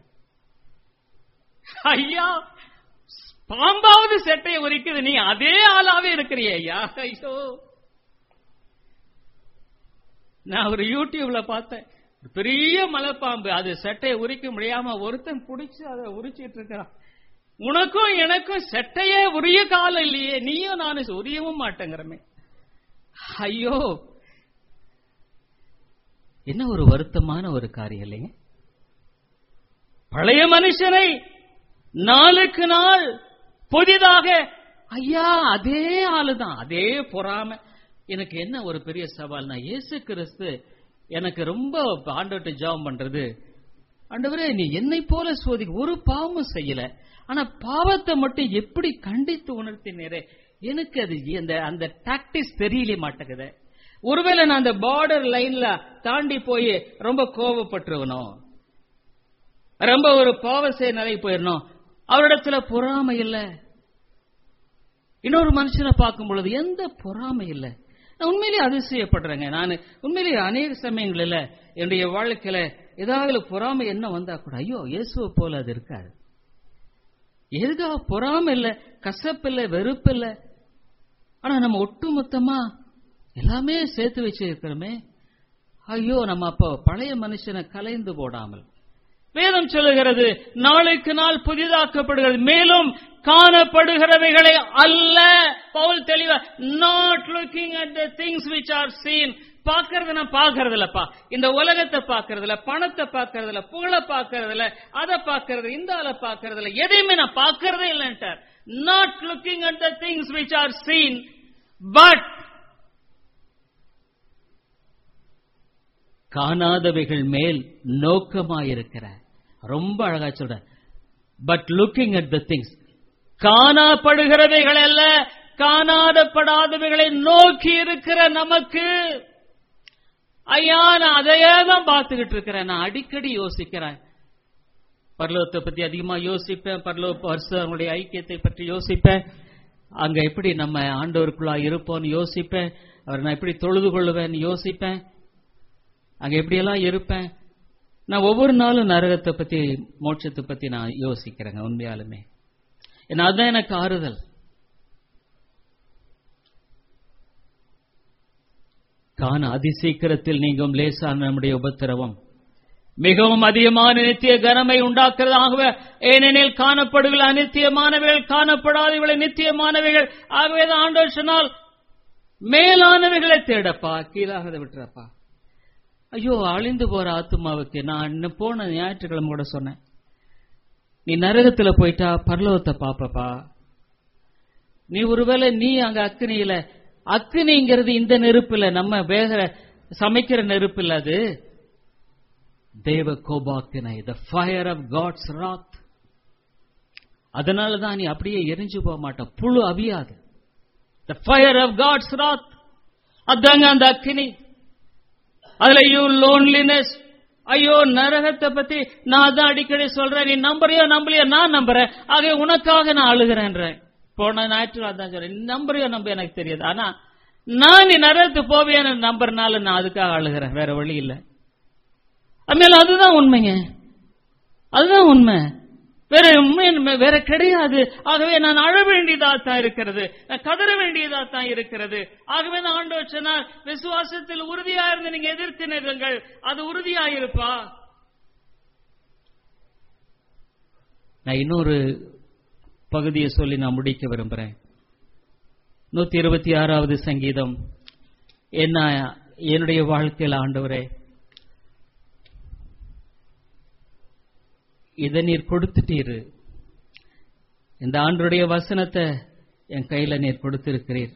ஐயா பாம்பாவது செட்டைய உரிக்குது நீ அதே ஆளாவே இருக்கிறிய ஐயா ஐயோ நான் ஒரு யூடியூப்ல பார்த்தேன் பெரிய மலைப்பாம்பு அது சட்டையை உரிக்க முடியாம ஒருத்தன் புடிச்சு அதை உரிச்சிட்டு இருக்கிறான் உனக்கும் எனக்கும் சட்டையே உரிய காலம் இல்லையே நீயும் நானும் உரியவும் மாட்டேங்கிறமே ஐயோ என்ன ஒரு வருத்தமான ஒரு காரியம் இல்லைங்க பழைய மனுஷனை நாளுக்கு நாள் புதிதாக ஐயா அதே ஆளுதான் அதே பொறாம எனக்கு என்ன ஒரு பெரிய சவால்னா இயேசு கிறிஸ்து எனக்கு ரொம்ப ஆண்டவர்கிட்ட ஜெபம் பண்றது ஆண்டவரே நீ என்னை போல சோதி ஒரு பாவமும் செய்யல ஆனா பாவத்தை மட்டும் எப்படி கண்டித்து உணர்த்தினரே எனக்கு அது அந்த அந்த டாக்டிஸ் தெரியல மாட்டேங்குது ஒருவேளை நான் அந்த பார்டர் லைன்ல தாண்டி போய் ரொம்ப கோபப்பட்டுருவனோ ரொம்ப ஒரு பாவ செய்ய நிலை போயிடணும் அவரிடத்துல பொறாமை இல்ல இன்னொரு மனுஷனை பார்க்கும் பொழுது எந்த பொறாமை இல்ல நான் உண்மையிலேயே அதிசயப்படுறேங்க நான் உண்மையிலேயே அநேக சமயங்களில் என்னுடைய வாழ்க்கையில ஏதாவது பொறாமை என்ன வந்தா கூட ஐயோ இயேசுவை போல அது இருக்காது எதுக்காக பொறாமை இல்ல கசப்பு இல்ல வெறுப்பு இல்ல ஆனா நம்ம ஒட்டுமொத்தமா எல்லாமே சேர்த்து வச்சிருக்கிறோமே ஐயோ நம்ம அப்போ பழைய மனுஷனை கலைந்து போடாமல் வேதம் சொல்லுகிறது நாளுக்கு நாள் புதிதாக்கப்படுகிறது மேலும் காணப்படுகிறவைகளை அல்ல பவுல் தெளிவா not looking at the things which are seen பாக்குறது நான் பாக்குறது இல்லப்பா இந்த உலகத்தை பாக்குறது இல்ல பணத்தை பாக்குறது இல்ல புகழ பாக்குறது இல்ல அதை பாக்குறது இந்த ஆளை பாக்குறது இல்ல எதையுமே நான் பாக்குறதே இல்லைன்ட்டார் not looking at the things which are seen but காணாதவைகள் மேல் நோக்கமாயிருக்கிற ரொம்ப அழகா சொல்ற but looking at the things காணப்படுகிறவைகள் அல்ல காணாதப்படாதவைகளை நோக்கி இருக்கிற நமக்கு ஐயா நான் அதையே தான் பார்த்துக்கிட்டு இருக்கிறேன் நான் அடிக்கடி யோசிக்கிறேன் பரலோகத்தை பத்தி அதிகமா யோசிப்பேன் பரலோக வருஷங்களுடைய ஐக்கியத்தை பற்றி யோசிப்பேன் அங்க எப்படி நம்ம ஆண்டவருக்குள்ளா இருப்போம்னு யோசிப்பேன் அவர் நான் எப்படி தொழுது கொள்ளுவேன்னு யோசிப்பேன் அங்க எப்படியெல்லாம் இருப்பேன் நான் ஒவ்வொரு நாளும் நரகத்தை பத்தி மோட்சத்தை பத்தி நான் யோசிக்கிறேங்க உண்மையாலுமே ஏன்னா அதுதான் எனக்கு ஆறுதல் காண அதிசீக்கிரத்தில் நீங்கும் லேசான நம்முடைய உபத்திரவம் மிகவும் அதிகமான நித்திய கனமை உண்டாக்குறதாகவே ஏனெனில் காணப்படுகிற அநித்தியமானவைகள் காணப்படாதவைகளை நித்தியமானவைகள் ஆகவேதான் ஆண்டவர் சொன்னால் மேலானவைகளை தேடப்பா கீழாகதை விட்டுறப்பா ஐயோ அழிந்து போற ஆத்மாவுக்கு நான் இன்னும் போன ஞாயிற்றுக்கிழமை கூட சொன்னேன் நீ நரகத்துல போயிட்டா பரலோகத்தை பாப்பப்பா நீ ஒருவேளை நீ அங்க அக்னியில அக்னிங்கிறது இந்த நெருப்பு இல்ல நம்ம வேகிற சமைக்கிற நெருப்பு இல்ல அது தேவ கோபாக்கினை the fire of God's wrath அதனாலதான் நீ அப்படியே எரிஞ்சு போக மாட்ட புழு அவியாது the fire of God's wrath அதாங்க அந்த அக்னி அதுல யூ லோன்லினஸ் ஐயோ நரகத்தை பத்தி நான் தான் அடிக்கடி சொல்றேன் நீ நம்புறியோ நம்பலையோ நான் நம்புறேன் ஆக உனக்காக நான் அழுகிறேன்றேன் போன ஞாயிற்று அதான் சொல்றேன் நீ நம்புறியோ நம்ப எனக்கு தெரியாது ஆனா நான் நீ நரகத்துக்கு போவியான்னு நம்புறனால நான் அதுக்காக அழுகிறேன் வேற வழி இல்ல அதுமால அதுதான் உண்மைங்க அதுதான் உண்மை வேற உண்மை வேற கிடையாது ஆகவே நான் அழ வேண்டியதா தான் இருக்கிறது நான் கதற வேண்டியதா தான் இருக்கிறது ஆகவே நான் ஆண்டவர் சொன்னார் விசுவாசத்தில் உறுதியா இருந்து நீங்க எதிர்த்து நிறுங்கள் அது உறுதியா இருப்பா நான் இன்னொரு பகுதியை சொல்லி நான் முடிக்க விரும்புறேன் நூத்தி இருபத்தி ஆறாவது சங்கீதம் என்ன என்னுடைய வாழ்க்கையில் ஆண்டவரே இதை நீர் கொடுத்துட்டீரு இந்த ஆண்டுடைய வசனத்தை என் கையில நீர் கொடுத்திருக்கிறீர்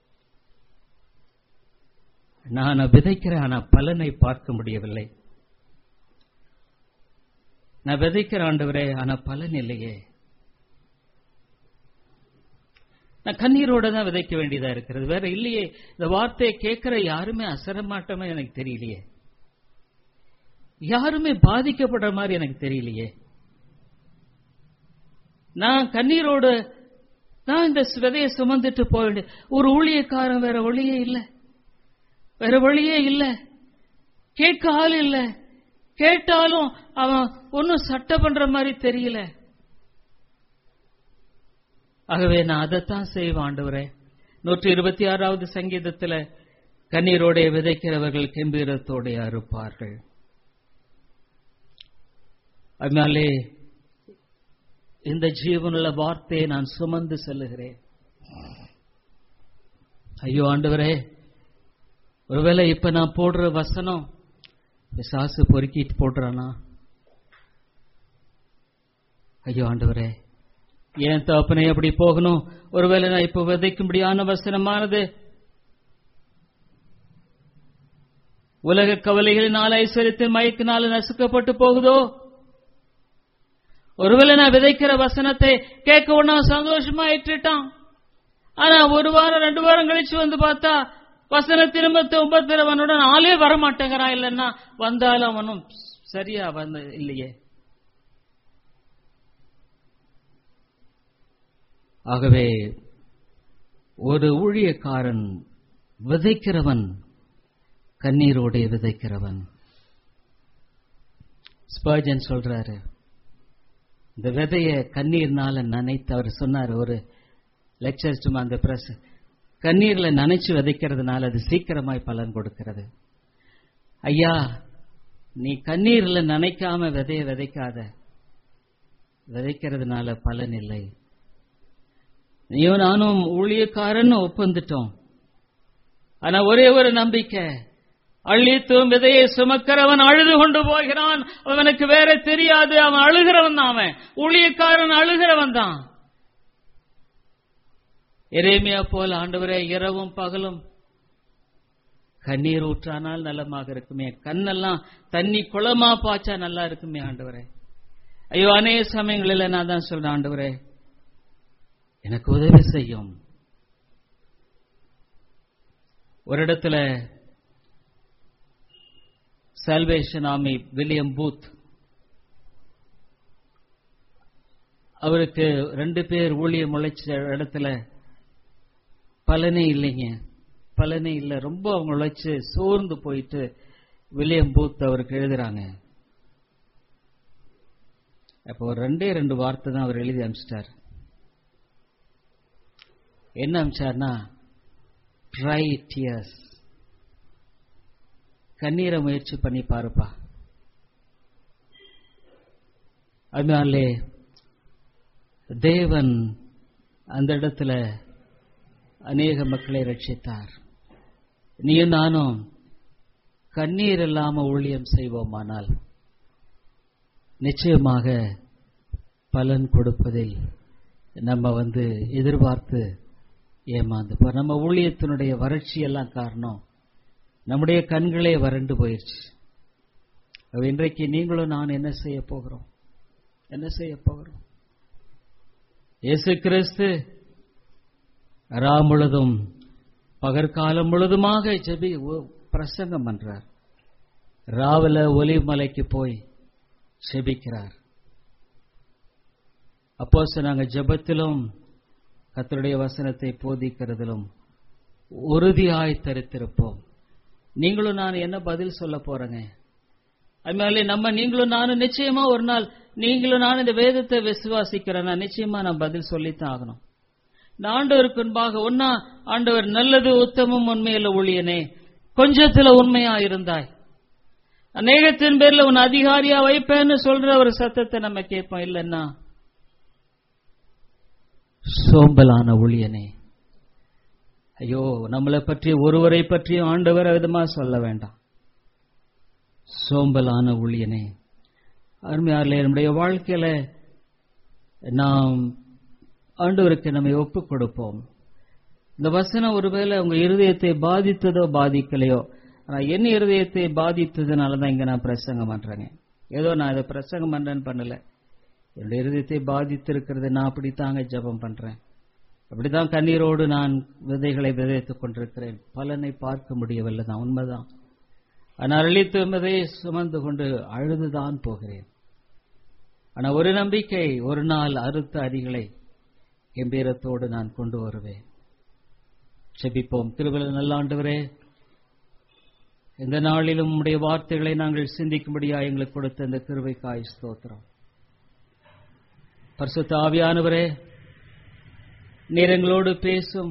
நான் விதைக்கிறேன் ஆனா பலனை பார்க்க முடியவில்லை நான் விதைக்கிற ஆண்டவரே ஆனா பலன் இல்லையே நான் கண்ணீரோட தான் விதைக்க வேண்டியதா இருக்கிறது வேற இல்லையே இந்த வார்த்தையை கேட்கிற யாருமே அசர மாட்டோமே எனக்கு தெரியலையே யாருமே பாதிக்கப்படுற மாதிரி எனக்கு தெரியலையே நான் கண்ணீரோடு நான் இந்த விதையை சுமந்துட்டு போக வேண்டிய ஒரு ஊழியக்காரன் வேற வழியே இல்ல வேற வழியே இல்ல கேட்க ஆள் இல்ல கேட்டாலும் அவன் ஒன்னும் சட்டை பண்ற மாதிரி தெரியல ஆகவே நான் அதைத்தான் செய்வேன் ஆண்டவரே நூற்றி இருபத்தி ஆறாவது சங்கீதத்துல கண்ணீரோடைய விதைக்கிறவர்கள் கெம்பீரத்தோடைய அறுப்பார்கள் அதனாலே இந்த ஜீவனுள்ள வார்த்தையை நான் சுமந்து செல்லுகிறேன் ஐயோ ஆண்டவரே ஒருவேளை இப்ப நான் போடுற வசனம் பிசாசு பொறுக்கிட்டு போடுறானா ஐயோ ஆண்டவரே ஏன் தகப்பனே அப்படி போகணும் ஒருவேளை நான் இப்ப விதைக்கும்படியான வசனமானது உலக கவலைகளினால் ஐஸ்வர்யத்தின் மயக்கினால நசுக்கப்பட்டு போகுதோ ஒருவேளை நான் விதைக்கிற வசனத்தை கேட்க உடனே சந்தோஷமா ஏற்றுட்டான் ஆனா ஒரு வாரம் ரெண்டு வாரம் கழிச்சு வந்து பார்த்தா வசன திரும்ப உபத்திரவனுடன் ஆளே வரமாட்டேங்கிறான் இல்லைன்னா வந்தாலும் அவனும் சரியா வந்து இல்லையே ஆகவே ஒரு ஊழியக்காரன் விதைக்கிறவன் கண்ணீரோடு விதைக்கிறவன் ஸ்பர்ஜன் சொல்றாரு இந்த விதைய கண்ணீர்னால நனைத்து அவர் சொன்னார் ஒரு லெக்சர் சும்மா அந்த பிரஸ் கண்ணீர்ல நனைச்சு விதைக்கிறதுனால அது சீக்கிரமாய் பலன் கொடுக்கிறது ஐயா நீ கண்ணீர்ல நனைக்காம விதைய விதைக்காத விதைக்கிறதுனால பலன் இல்லை நீயும் நானும் ஊழியக்காரன் ஒப்பந்துட்டோம் ஆனா ஒரே ஒரு நம்பிக்கை அள்ளித்தும் விதையை சுமக்கிறவன் அழுது கொண்டு போகிறான் அவனுக்கு வேற தெரியாது அவன் அழுகிறவன் தான் அவன் ஊழியக்காரன் அழுகிறவன் தான் எரேமியா போல் ஆண்டவரே இரவும் பகலும் கண்ணீர் ஊற்றானால் நலமாக இருக்குமே கண்ணெல்லாம் தண்ணி குளமா பாய்ச்சா நல்லா இருக்குமே ஆண்டவரே ஐயோ அநேக சமயங்களில் நான் தான் சொல்றேன் ஆண்டவரே எனக்கு உதவி செய்யும் ஒரு இடத்துல சால்வேஷன் ஆமி வில்லியம் பூத் அவருக்கு ரெண்டு பேர் ஊழியம் உழைச்ச இடத்துல பலனே இல்லைங்க பலனே இல்லை ரொம்ப அவங்க உழைச்சு சோர்ந்து போயிட்டு வில்லியம் பூத் அவருக்கு எழுதுறாங்க அப்போ ஒரு ரெண்டே ரெண்டு வார்த்தை தான் அவர் எழுதி அனுப்பிச்சிட்டார் என்ன அனுப்பிச்சார்னா ட்ரை டியர்ஸ் கண்ணீரை முயற்சி பண்ணி பாருப்பா அதனாலே தேவன் அந்த இடத்துல அநேக மக்களை ரட்சித்தார் நீயும் நானும் கண்ணீர் இல்லாம ஊழியம் செய்வோமானால் நிச்சயமாக பலன் கொடுப்பதில் நம்ம வந்து எதிர்பார்த்து ஏமாந்து இப்போ நம்ம ஊழியத்தினுடைய வறட்சி எல்லாம் காரணம் நம்முடைய கண்களே வறண்டு போயிடுச்சு இன்றைக்கு நீங்களும் நான் என்ன செய்ய போகிறோம் என்ன செய்ய போகிறோம் இயேசு கிறிஸ்து ரா முழுதும் பகற்காலம் முழுதுமாக ஜெபி பிரசங்கம் பண்றார் ராவில ஒலிமலைக்கு போய் செபிக்கிறார் அப்போ நாங்க ஜெபத்திலும் கத்தருடைய வசனத்தை போதிக்கிறதிலும் உறுதியாய் தரித்திருப்போம் நீங்களும் நான் என்ன பதில் சொல்ல போறேங்க அதனால நம்ம நீங்களும் நானும் நிச்சயமா ஒரு நாள் நீங்களும் நான் இந்த வேதத்தை விசுவாசிக்கிறேன் நிச்சயமா நான் பதில் சொல்லித்தான் ஆகணும் இந்த ஆண்டவருக்கு முன்பாக ஒன்னா ஆண்டவர் நல்லது உத்தமம் உண்மையில ஊழியனே கொஞ்சத்துல உண்மையா இருந்தாய் அநேகத்தின் பேர்ல உன் அதிகாரியா வைப்பேன்னு சொல்ற ஒரு சத்தத்தை நம்ம கேட்போம் இல்லைன்னா சோம்பலான ஊழியனே ஐயோ நம்மளை பற்றி ஒருவரை பற்றியும் ஆண்டவர் விதமா சொல்ல வேண்டாம் சோம்பலான ஊழியனே அருமையாரில் நம்முடைய வாழ்க்கையில நாம் ஆண்டவருக்கு நம்மை ஒப்புக் கொடுப்போம் இந்த வசனம் ஒருவேளை உங்க இருதயத்தை பாதித்ததோ பாதிக்கலையோ ஆனா என் இருதயத்தை பாதித்ததுனால தான் இங்க நான் பிரசங்கம் பண்றேங்க ஏதோ நான் இதை பிரசங்கம் பண்றேன்னு பண்ணல என்னுடைய இருதயத்தை பாதித்திருக்கிறது நான் அப்படித்தாங்க ஜபம் பண்றேன் அப்படிதான் கண்ணீரோடு நான் விதைகளை விதைத்துக் கொண்டிருக்கிறேன் பலனை பார்க்க முடியவில்லை தான் உண்மைதான் ஆனால் அழித்து விதையை சுமந்து கொண்டு அழுதுதான் போகிறேன் ஆனா ஒரு நம்பிக்கை ஒரு நாள் அறுத்த அடிகளை கம்பீரத்தோடு நான் கொண்டு வருவேன் செபிப்போம் திருவிழா நல்லாண்டவரே இந்த நாளிலும் உடைய வார்த்தைகளை நாங்கள் சிந்திக்கும்படியா எங்களுக்கு கொடுத்த இந்த கிருவைக்காய் ஸ்தோத்திரம் பரிசுத்த ஆவியானவரே நீர் எங்களோடு பேசும்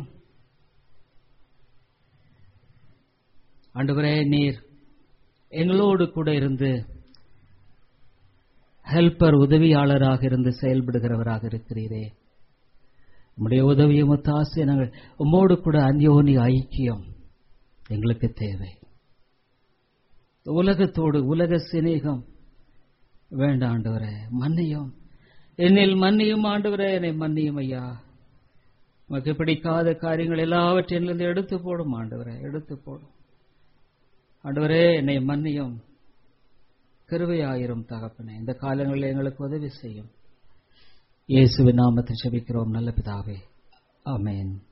ஆண்டவரே நீர் எங்களோடு கூட இருந்து ஹெல்பர் உதவியாளராக இருந்து செயல்படுகிறவராக இருக்கிறீரே உம்முடைய உதவியும் ஒத்தாசை நாங்கள் உம்மோடு கூட அந்யோனி ஐக்கியம் எங்களுக்கு தேவை உலகத்தோடு உலக சிநேகம் வேண்டாம் ஆண்டவரே மன்னியும் என்னில் மன்னியும் ஆண்டவரே என்னை மன்னியும் ஐயா உமக்கு பிடிக்காத காரியங்கள் எல்லாவற்றிலிருந்து எடுத்து போடும் ஆண்டவரே எடுத்து போடும் ஆண்டவரே என்னை மன்னியும் கிருபையாயிரும் தகப்பனே இந்த காலங்களில் எங்களுக்கு உதவி செய்யும் இயேசுவின் நாமத்தில் செபிக்கிறோம் நல்ல பிதாவே ஆமென்